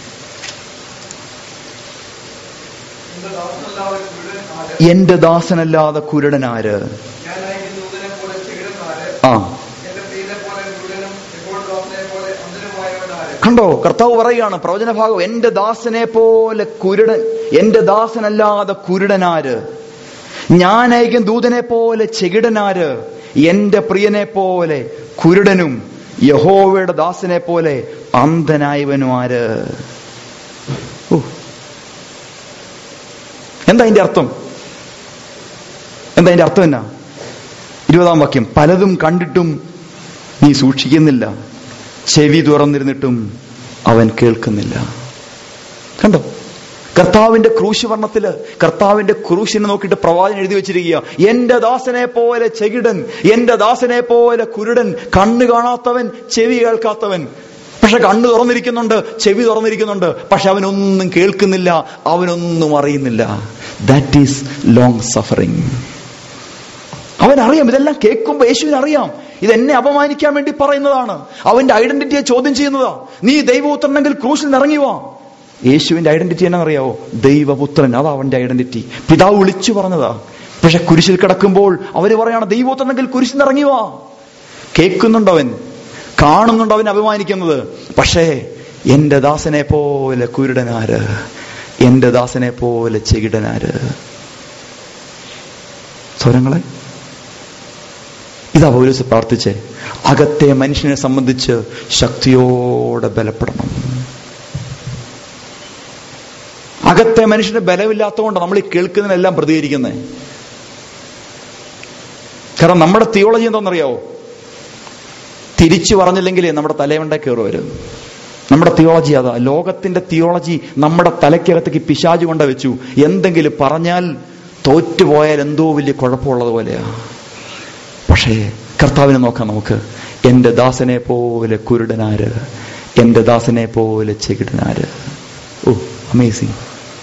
എന്റെ ദാസനല്ലാതെ കുരുടൻ ആര്? എന്റെ ദാസനല്ലാതെ കുരുടനാര് ഞാൻ അയക്കുന്ന ദൂതനെ പോലെ ചെകിടൻ ആര്? ആ എന്റെ പ്രിയനെ പോലെ കുരുടനും യഹോവയുടെ ദാസനെ പോലെ അന്ധനുമായവൻ ആര്? കണ്ടോ കർത്താവ് പറയുകയാണ് പ്രവചന ഭാഗം എന്റെ ദാസനെ പോലെ കുരുടൻ എന്റെ ദാസനല്ലാതെ കുരുടനാര് ഞാൻ അയക്കും ദൂതനെ പോലെ ചെകിടനാര് എന്റെ പ്രിയനെ പോലെ കുരുടനും യഹോവയുടെ ദാസനെ പോലെ അന്ധനായവനും ആര് ഓ. എന്താ അതിന്റെ അർത്ഥം എന്താ അതിന്റെ അർത്ഥം എന്നാ ഇരുപതാം വാക്യം പലതും കണ്ടിട്ടും നീ സൂക്ഷിക്കുന്നില്ല ചെവി തുറന്നിരുന്നിട്ടും അവൻ കേൾക്കുന്നില്ല കണ്ടോ കർത്താവിന്റെ ക്രൂശ് വർണ്ണത്തില് കർത്താവിന്റെ ക്രൂശിനെ നോക്കിയിട്ട് പ്രവാചകൻ എഴുതി വെച്ചിരിക്കുക എന്റെ ദാസനെ പോലെ ചെകിടൻ എന്റെ ദാസനെ പോലെ കുരുടൻ കണ്ണ് കാണാത്തവൻ ചെവി കേൾക്കാത്തവൻ പക്ഷെ കണ്ണ് തുറന്നിരിക്കുന്നുണ്ട് ചെവി തുറന്നിരിക്കുന്നുണ്ട് പക്ഷെ അവനൊന്നും കേൾക്കുന്നില്ല അവനൊന്നും അറിയുന്നില്ല ദാറ്റ് ഈസ് ലോങ് സഫറിങ് അവൻ അറിയാം ഇതെല്ലാം കേൾക്കുമ്പോ യേശുവിന് അറിയാം ഇത് എന്നെ അപമാനിക്കാൻ വേണ്ടി പറയുന്നതാണ് അവന്റെ ഐഡന്റിറ്റിയെ ചോദ്യം ചെയ്യുന്നതാ നീ ദൈവപുത്രനെങ്കിൽ ക്രൂശിൽ നിന്ന് ഇറങ്ങി വാ യേശുവിന്റെ ഐഡന്റിറ്റി എന്നാ അറിയാവോ ദൈവപുത്രൻ അതാ അവന്റെ ഐഡന്റിറ്റി പിതാവ് വിളിച്ചു പറഞ്ഞതാ പക്ഷെ കുരിശിൽ കിടക്കുമ്പോൾ അവര് പറയാണ് ദൈവപുത്രനെങ്കിൽ കുരിശിൽ നിന്ന് ഇറങ്ങി വാ കേൾക്കുന്നുണ്ട് അവൻ കാണുന്നുണ്ട് അവൻ അഭിമാനിക്കുന്നത് പക്ഷേ എന്റെ ദാസനെ പോലെ കുരുടനാര് എന്റെ ദാസനെ പോലെ ചെകിടനാര് സ്വരങ്ങളെ ഇതാ പൗലോസ് പ്രാർത്ഥിച്ചേ അകത്തെ മനുഷ്യനെ സംബന്ധിച്ച് ശക്തിയോടെ ബലപ്പെടണം അകത്തെ മനുഷ്യന് ബലമില്ലാത്തതുകൊണ്ട് നമ്മൾ ഈ കേൾക്കുന്നതിനെല്ലാം പ്രതികരിക്കുന്നത് കാരണം നമ്മുടെ തിയോളജി എന്താണെന്നറിയാവോ തിരിച്ചു പറഞ്ഞില്ലെങ്കിലേ നമ്മുടെ തലയുണ്ട കയറി വരും നമ്മുടെ തിയോളജി അതാ ലോകത്തിന്റെ തിയോളജി നമ്മുടെ തലയ്ക്കകത്തേക്ക് പിശാജ് കൊണ്ട് വെച്ചു എന്തെങ്കിലും പറഞ്ഞാൽ തോറ്റുപോയാൽ എന്തോ വലിയ കുഴപ്പമുള്ളത് പോലെയാ പക്ഷേ കർത്താവിനെ നോക്കാം നമുക്ക് എന്റെ ദാസനെ പോലെ കുരുടനാര് എന്റെ ദാസനെ പോലെ ചെകിടനാര് ഓ അമേസിങ്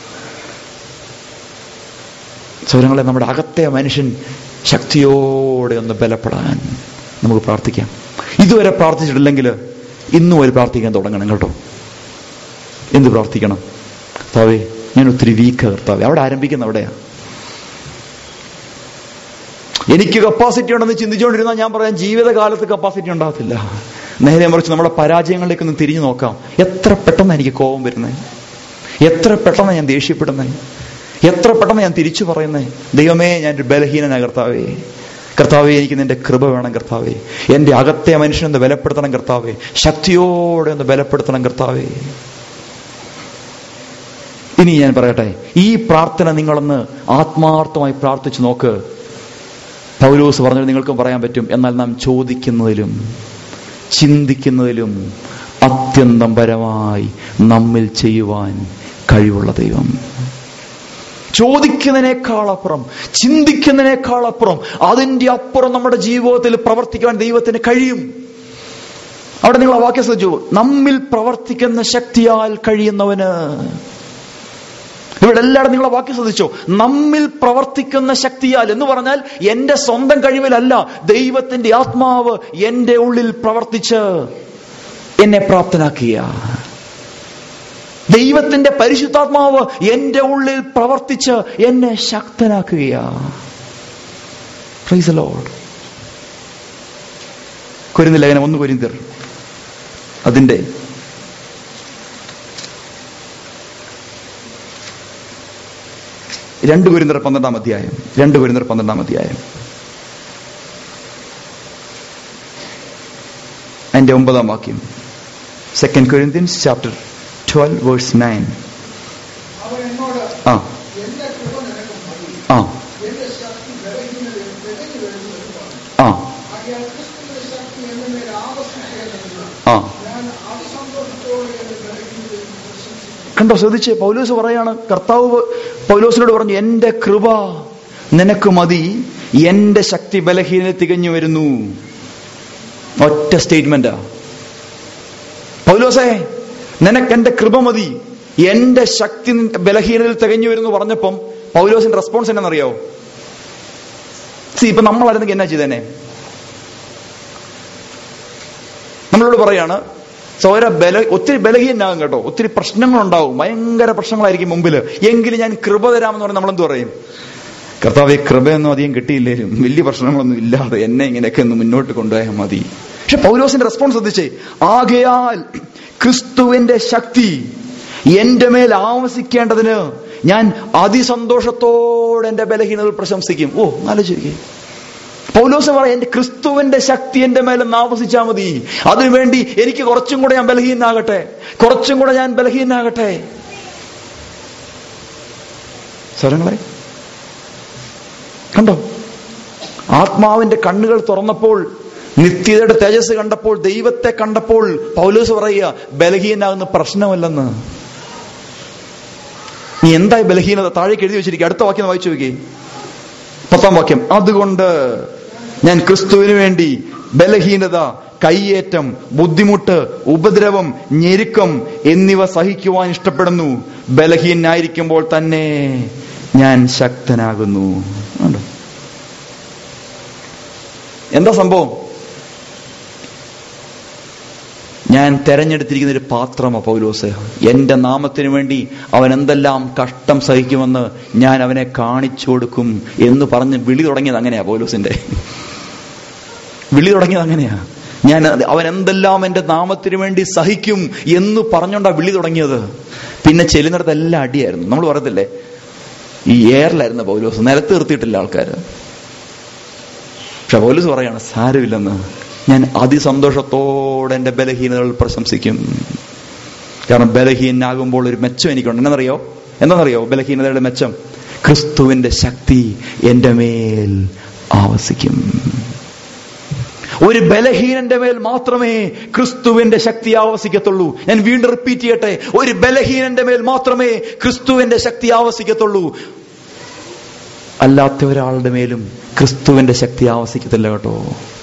സൗരങ്ങളെ നമ്മുടെ അകത്തെ മനുഷ്യൻ ശക്തിയോടെ ഒന്ന് ബലപ്പെടാൻ നമുക്ക് പ്രാർത്ഥിക്കാം ഇതുവരെ പ്രാർത്ഥിച്ചിട്ടില്ലെങ്കിൽ ഇന്നും ഒരു പ്രാർത്ഥിക്കാൻ തുടങ്ങണം കേട്ടോ എന്ത് പ്രാർത്ഥിക്കണം കർത്താവേ ഞാൻ ഒത്തിരി വീക്ക് കർത്താവേ അവിടെ ആരംഭിക്കുന്ന അവിടെയാ എനിക്ക് കപ്പാസിറ്റി ഉണ്ടെന്ന് ചിന്തിച്ചുകൊണ്ടിരുന്നാൽ ഞാൻ പറയാം ജീവിതകാലത്ത് കപ്പാസിറ്റി ഉണ്ടാകത്തില്ല നേരെ മറിച്ച് നമ്മുടെ പരാജയങ്ങളിലേക്ക് ഒന്ന് തിരിഞ്ഞു നോക്കാം എത്ര പെട്ടെന്ന് എനിക്ക് കോപം വരുന്നത് എത്ര പെട്ടെന്ന് ഞാൻ ദേഷ്യപ്പെടുന്നത് എത്ര പെട്ടെന്ന് ഞാൻ തിരിച്ചു പറയുന്നത് ദൈവമേ ഞാൻ ഒരു ബലഹീനനാ കർത്താവേ കർത്താവേ എനിക്ക് നിന്റെ കൃപ വേണം കർത്താവേ എന്റെ അകത്തെ മനുഷ്യനൊന്ന് ബലപ്പെടുത്തണം കർത്താവേ ശക്തിയോടെ ഒന്ന് ബലപ്പെടുത്തണം കർത്താവേ ഇനി ഞാൻ പറയട്ടെ ഈ പ്രാർത്ഥന നിങ്ങളൊന്ന് ആത്മാർത്ഥമായി പ്രാർത്ഥിച്ചു നോക്ക് പൗലോസ് പറഞ്ഞത് നിങ്ങൾക്കും പറയാൻ പറ്റും എന്നാൽ നാം ചോദിക്കുന്നതിലും ചിന്തിക്കുന്നതിലും അത്യന്തം പരമായി നമ്മിൽ ചെയ്യുവാൻ കഴിവുള്ള ദൈവം ചോദിക്കുന്നതിനേക്കാൾ അപ്പുറം ചിന്തിക്കുന്നതിനേക്കാൾ അപ്പുറം അതിന്റെ അപ്പുറം നമ്മുടെ ജീവിതത്തിൽ പ്രവർത്തിക്കാൻ ദൈവത്തിന് കഴിയും അവിടെ നിങ്ങൾ ആ വാക്യം ശ്രദ്ധിച്ചു നമ്മിൽ പ്രവർത്തിക്കുന്ന ശക്തിയാൽ കഴിയുന്നവന് ഇവിടെ എല്ലാവരും നിങ്ങളെ വാക്യം ശ്രദ്ധിച്ചോ നമ്മിൽ പ്രവർത്തിക്കുന്ന ശക്തിയാൽ എന്ന് പറഞ്ഞാൽ എന്റെ സ്വന്തം കഴിവിലല്ല ദൈവത്തിന്റെ ആത്മാവ് എന്റെ ഉള്ളിൽ പ്രവർത്തിച്ച് എന്നെ പ്രാപ്തനാക്കിയ ദൈവത്തിന്റെ പരിശുദ്ധാത്മാവ് എന്റെ ഉള്ളിൽ പ്രവർത്തിച്ച് എന്നെ ശക്തനാക്കുകയാ Praise the Lord. കൊരിന്ത ലേഖനം ഒന്ന് കൊരിന്തർ അതിന്റെ രണ്ട് കുരിന്തർ പന്ത്രണ്ടാം അധ്യായം രണ്ട് കുരിന്തർ പന്ത്രണ്ടാം അധ്യായം അതിന്റെ ഒമ്പതാം വാക്യം second Corinthians chapter twelve verse nine അവൻ എന്നോട് ആ എന്റെ കൃപ നിനക്ക് മതി ആ എന്റെ ശക്തി ബലഹീനതയിൽ തികഞ്ഞു വരുന്നു എന്ന് പറഞ്ഞു ആ ആകയാൽ ക്രിസ്തുവിന്റെ ശക്തി എന്റെ മേൽ ആവശ്യിക്കേണ്ടതില്ല ആ ഞാൻ അതിസന്തോഷത്തോടെ എന്റെ ബലഹീനതയിൽ പ്രശംസിക്കുന്നു കണ്ടോ ശ്രദ്ധിച്ചേ പൗലോസ് പറയാണ് കർത്താവ് പൗലോസിനോട് പറഞ്ഞു എന്റെ കൃപ നിനക്ക് മതി എന്റെ ശക്തി ബലഹീനത തികഞ്ഞു വരുന്നു ഒറ്റ സ്റ്റേറ്റ്മെന്റാ പൗലോസേ നിനക്ക് എന്റെ കൃപ മതി എന്റെ ശക്തി ബലഹീനതയിൽ തികഞ്ഞു വരുന്നു പറഞ്ഞപ്പം പൗലോസിന്റെ റെസ്പോൺസ് എന്നാണെന്നറിയാവോ സി ഇപ്പൊ നമ്മളായിരുന്നെങ്കിൽ എന്നാ ചെയ്തേനെ നമ്മളോട് പറയാണ് സൗര ബല ഒത്തിരി ബലഹീനാകും കേട്ടോ ഒത്തിരി പ്രശ്നങ്ങളുണ്ടാവും ഭയങ്കര പ്രശ്നങ്ങളായിരിക്കും മുമ്പിൽ എങ്കിലും ഞാൻ കൃപ തരാമെന്ന് പറഞ്ഞാൽ നമ്മളെന്ത് പറയും കർത്താവ് കൃപയൊന്നും അധികം കിട്ടിയില്ലേലും വലിയ പ്രശ്നങ്ങളൊന്നും ഇല്ലാതെ എന്നെ ഇങ്ങനെയൊക്കെ ഒന്ന് മുന്നോട്ട് കൊണ്ടുപോയാൽ മതി പക്ഷെ പൗലോസിന്റെ റെസ്പോൺസ് ശ്രദ്ധിച്ചേ ആകയാൽ ക്രിസ്തുവിന്റെ ശക്തി എന്റെ മേൽ ആവസിക്കേണ്ടതിന് ഞാൻ അതിസന്തോഷത്തോടെ എന്റെ ബലഹീനതകൾ പ്രശംസിക്കും ഓ ആലോചിക്കേ പൗലോസ് പറയാം എന്റെ ക്രിസ്തുവിന്റെ ശക്തി എന്റെ മേലെ ആവസിച്ചാൽ മതി അതിനുവേണ്ടി എനിക്ക് കുറച്ചും കൂടെ ഞാൻ ബലഹീനാകട്ടെ കുറച്ചും കൂടെ ഞാൻ ബലഹീനാകട്ടെ സ്വരങ്ങളെ കണ്ടോ ആത്മാവിന്റെ കണ്ണുകൾ തുറന്നപ്പോൾ നിത്യതയുടെ തേജസ് കണ്ടപ്പോൾ ദൈവത്തെ കണ്ടപ്പോൾ പൗലോസ് പറയുക ബലഹീനാകുന്ന പ്രശ്നമല്ലെന്ന് നീ എന്തായി ബലഹീനത താഴേക്ക് എഴുതി വെച്ചിരിക്കുക അടുത്ത വാക്യം ഒന്ന് വായിച്ചു നോക്കി പത്താം വാക്യം അതുകൊണ്ട് ഞാൻ ക്രിസ്തുവിന് വേണ്ടി ബലഹീനത കയ്യേറ്റം ബുദ്ധിമുട്ട് ഉപദ്രവം ഞെരുക്കം എന്നിവ സഹിക്കുവാൻ ഇഷ്ടപ്പെടുന്നു ബലഹീനായിരിക്കുമ്പോൾ തന്നെ ഞാൻ ശക്തനാകുന്നു കണ്ടോ? എന്താ സംഭവം ഞാൻ തെരഞ്ഞെടുത്തിരിക്കുന്ന ഒരു പാത്രമോ പൗലോസ് എന്റെ നാമത്തിന് വേണ്ടി അവൻ എന്തെല്ലാം കഷ്ടം സഹിക്കുമെന്ന് ഞാൻ അവനെ കാണിച്ചു കൊടുക്കും എന്ന് പറഞ്ഞ് വിളി തുടങ്ങിയത് അങ്ങനെയാ പൗലോസിന്റെ വിളി തുടങ്ങിയത് അങ്ങനെയാ ഞാൻ അത് അവൻ എന്തെല്ലാം എന്റെ നാമത്തിന് വേണ്ടി സഹിക്കും എന്ന് പറഞ്ഞോണ്ടാ വിളി തുടങ്ങിയത് പിന്നെ ചെല്ലുന്നിടത്ത് എല്ലാം അടിയായിരുന്നു നമ്മൾ പറയത്തില്ലേ ഈ എയറിലായിരുന്നു പൗലോസ് നിലത്ത് നിർത്തിയിട്ടില്ല ആൾക്കാർ പക്ഷെ പൗലോസ് പറയാണ് സാരമില്ലെന്ന് ഞാൻ അതിസന്തോഷത്തോടെ എന്റെ ബലഹീനതകൾ പ്രശംസിക്കും കാരണം ബലഹീനാകുമ്പോൾ ഒരു മെച്ചം എനിക്കുണ്ട് എന്നറിയോ എന്താണെന്നറിയോ ബലഹീനതയുടെ മെച്ചം ക്രിസ്തുവിന്റെ ശക്തി എന്റെ മേൽ ആവസിക്കും ഒരു ബലഹീനന്റെ മേൽ മാത്രമേ ക്രിസ്തുവിന്റെ ശക്തി ആവസിക്കത്തുള്ളൂ ഞാൻ വീണ്ടും റിപ്പീറ്റ് ചെയ്യട്ടെ ഒരു ബലഹീനന്റെ മേൽ മാത്രമേ ക്രിസ്തുവിന്റെ ശക്തി ആവസിക്കത്തുള്ളൂ അല്ലാത്ത ഒരാളുടെ മേലും ക്രിസ്തുവിന്റെ ശക്തി ആവസിക്കത്തില്ല കേട്ടോ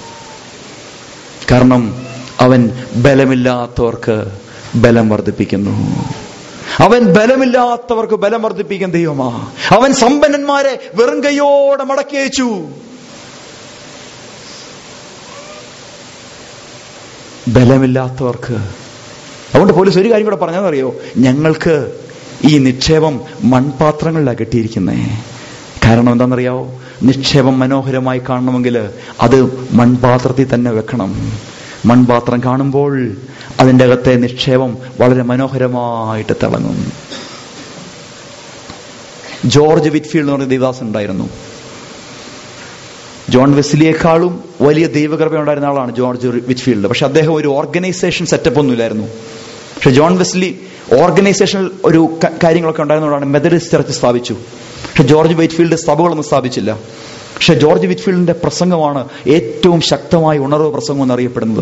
കാരണം അവൻ ബലമില്ലാത്തവർക്ക് ബലം വർദ്ധിപ്പിക്കുന്നു അവൻ ബലമില്ലാത്തവർക്ക് ബലം വർദ്ധിപ്പിക്കുന്ന ദൈവമാ അവൻ സമ്പന്നന്മാരെ വെറും കൈയോടെ മടക്കി അയച്ചു ബലമില്ലാത്തവർക്ക് അതുകൊണ്ട് പോലീസ് ഒരു കാര്യം കൂടെ പറഞ്ഞതെന്നറിയോ ഞങ്ങൾക്ക് ഈ നിക്ഷേപം മൺപാത്രങ്ങളിലാണ് കെട്ടിയിരിക്കുന്നേ കാരണം എന്താണെന്നറിയാവോ നിക്ഷേപം മനോഹരമായി കാണണമെങ്കിൽ അത് മൺപാത്രത്തിൽ തന്നെ വെക്കണം മൺപാത്രം കാണുമ്പോൾ അതിൻ്റെ അകത്തെ നിക്ഷേപം വളരെ മനോഹരമായിട്ട് തിളങ്ങും ജോർജ് വിറ്റ്ഫീൽഡ് എന്ന് പറഞ്ഞ ദേവദാസൻ ഉണ്ടായിരുന്നു ജോൺ വെസ്ലിയേക്കാളും വലിയ ദൈവകൃപ ഉണ്ടായിരുന്ന ആളാണ് ജോർജ് വിച്ച്ഫീൽഡ് പക്ഷെ അദ്ദേഹം ഒരു ഓർഗനൈസേഷൻ സെറ്റപ്പ് ഒന്നുമില്ലായിരുന്നു പക്ഷെ ജോൺ വെസ്ലി ഓർഗനൈസേഷണൽ ഒരു ക- കാര്യങ്ങളൊക്കെ ഉണ്ടായിരുന്നതുകൊണ്ടാണ് മെത്തഡിസ്റ്റ് ചർച്ച് സ്ഥാപിച്ചു പക്ഷെ ജോർജ് വൈറ്റ്ഫീൽഡ് സഭകളൊന്നും സ്ഥാപിച്ചില്ല പക്ഷെ ജോർജ് വിറ്റ്ഫീൽഡിന്റെ പ്രസംഗമാണ് ഏറ്റവും ശക്തമായ ഉണർവ് പ്രസംഗം എന്നറിയപ്പെടുന്നത്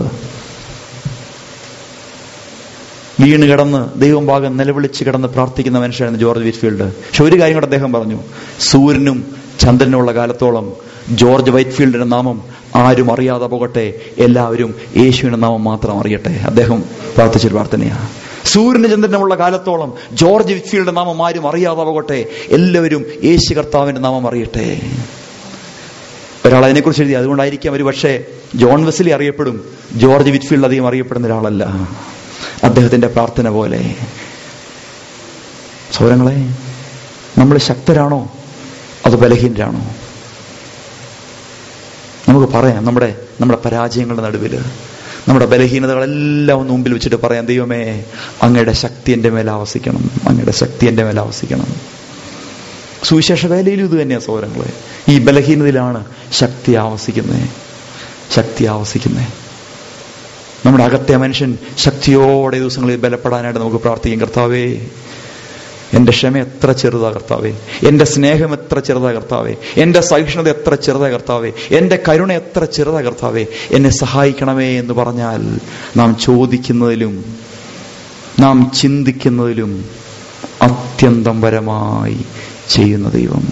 വീണ് കിടന്ന് ദൈവം ഭാഗം നിലവിളിച്ച് കിടന്ന് പ്രാർത്ഥിക്കുന്ന മനുഷ്യനാണ് ജോർജ് വിറ്റ്ഫീൽഡ് പക്ഷെ ഒരു കാര്യം കൂടെ അദ്ദേഹം പറഞ്ഞു സൂര്യനും ചന്ദ്രനുമുള്ള കാലത്തോളം ജോർജ് വൈറ്റ്ഫീൽഡിന്റെ നാമം ആരും അറിയാതെ പോകട്ടെ എല്ലാവരും യേശുവിന്റെ നാമം മാത്രം അറിയട്ടെ അദ്ദേഹം പ്രാർത്ഥിച്ചൊരു പ്രാർത്ഥനയാണ് സൂര്യന് ചന്ദ്രനുമുള്ള കാലത്തോളം ജോർജ് വിറ്റ്ഫീൽഡിന്റെ നാമം ആരും അറിയാതെ പോകട്ടെ എല്ലാവരും യേശു കർത്താവിന്റെ നാമം അറിയട്ടെ ഒരാൾ അതിനെക്കുറിച്ച് എഴുതി അതുകൊണ്ടായിരിക്കാം ഒരു പക്ഷേ ജോൺ വെസ്ലി അറിയപ്പെടും ജോർജ് വിറ്റ്ഫീൽഡ് അധികം അറിയപ്പെടുന്ന ഒരാളല്ല അദ്ദേഹത്തിന്റെ പ്രാർത്ഥന പോലെ സൗരങ്ങളെ നമ്മൾ ശക്തരാണോ അത് ബലഹീനരാണോ നമുക്ക് പറയാം നമ്മുടെ നമ്മുടെ പരാജയങ്ങളുടെ നടുവിൽ നമ്മുടെ ബലഹീനതകളെല്ലാം ഒന്ന് മുമ്പിൽ വെച്ചിട്ട് പറയാം ദൈവമേ അങ്ങയുടെ ശക്തി എൻ്റെ മേൽ ആവസിക്കണം അങ്ങയുടെ ശക്തി എൻ്റെ മേൽ ആവസിക്കണം സുവിശേഷ വേലയിലും ഇത് തന്നെയാണ് സൗരങ്ങളെ ഈ ബലഹീനതയിലാണ് ശക്തി ആവസിക്കുന്നത് ശക്തി ആവസിക്കുന്നത് നമ്മുടെ അകത്തെ മനുഷ്യൻ ശക്തിയോടെ ഈ ദിവസങ്ങളിൽ ബലപ്പെടാനായിട്ട് നമുക്ക് പ്രാർത്ഥിക്കും കർത്താവേ എന്റെ ക്ഷമ എത്ര ചെറുതാ കർത്താവേ എന്റെ സ്നേഹം എത്ര ചെറുതാ കർത്താവേ എന്റെ സഹിഷ്ണുത എത്ര ചെറുതാ കർത്താവേ എന്റെ കരുണ എത്ര ചെറുതാ കർത്താവേ എന്നെ സഹായിക്കണമേ എന്ന് പറഞ്ഞാൽ നാം ചോദിക്കുന്നതിലും നാം ചിന്തിക്കുന്നതിലും അത്യന്തം പരമായി ചെയ്യുന്ന ദൈവം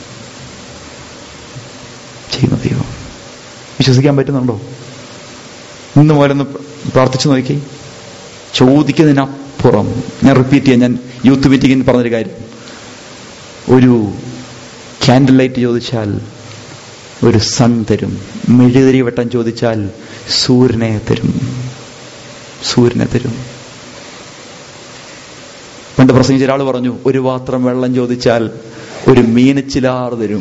ചെയ്യുന്ന ദൈവം വിശ്വസിക്കാൻ പറ്റുന്നുണ്ടോ ഇന്ന് മുതലൊന്ന് പ്രാർത്ഥിച്ചു നോക്കി ചോദിക്കുന്നതിനപ്പുറം ഞാൻ റിപ്പീറ്റ് ചെയ്യാം ഞാൻ യൂത്ത് മീറ്റിംഗിൽ പറഞ്ഞൊരു കാര്യം ഒരു ക്യാൻഡിൽ ലൈറ്റ് ചോദിച്ചാൽ ഒരു സൺ തരും മെഴുതിരി വെട്ടം ചോദിച്ചാൽ സൂര്യനെ തരും സൂര്യനെ തരും പണ്ട് പ്രസംഗിച്ച ഒരാൾ പറഞ്ഞു ഒരു പാത്രം വെള്ളം ചോദിച്ചാൽ ഒരു മീനച്ചിലാർ തരും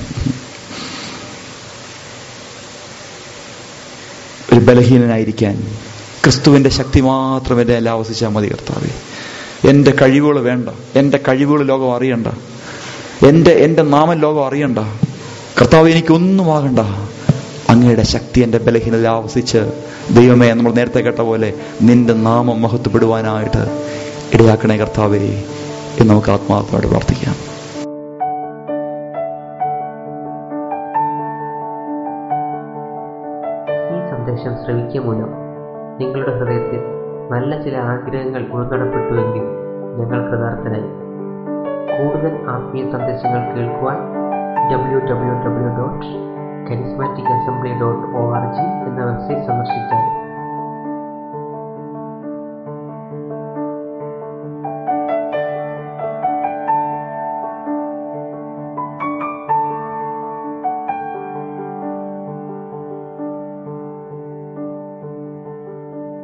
ഒരു ബലഹീനനായിരിക്കാൻ ക്രിസ്തുവിന്റെ ശക്തി മാത്രം എന്നെ എല്ലാം ആവസിച്ചാൽ മതി കർത്താവേ എന്റെ കഴിവുകൾ വേണ്ട എന്റെ കഴിവുകൾ ലോകം അറിയണ്ട എന്റെ എന്റെ നാമം ലോകം അറിയണ്ട കർത്താവ് എനിക്കൊന്നും ആകണ്ട അങ്ങയുടെ ശക്തി എന്റെ ബലഹീനത ആവസിച്ച് ദൈവമേ നമ്മൾ നേരത്തെ കേട്ട പോലെ നിന്റെ നാമം മഹത്വപ്പെടുവാനായിട്ട് ഇടയാക്കണേ കർത്താവേ എന്ന് നമുക്ക് ആത്മാർത്ഥമായിട്ട് പ്രാർത്ഥിക്കാം ഈ സന്ദേശം ശ്രവിക്കുക മൂലം നിങ്ങളുടെ ഹൃദയത്തിൽ നല്ല ചില ആഗ്രഹങ്ങൾ ഉൾനടപ്പെട്ടുവെങ്കിൽ ഞങ്ങൾ കൃതാർത്ഥനായി കൂടുതൽ ആത്മീയ സന്ദേശങ്ങൾ കേൾക്കുവാൻ W W W dot charismatic assembly dot O R G എന്ന വെബ്സൈറ്റ് സന്ദർശിച്ചാൽ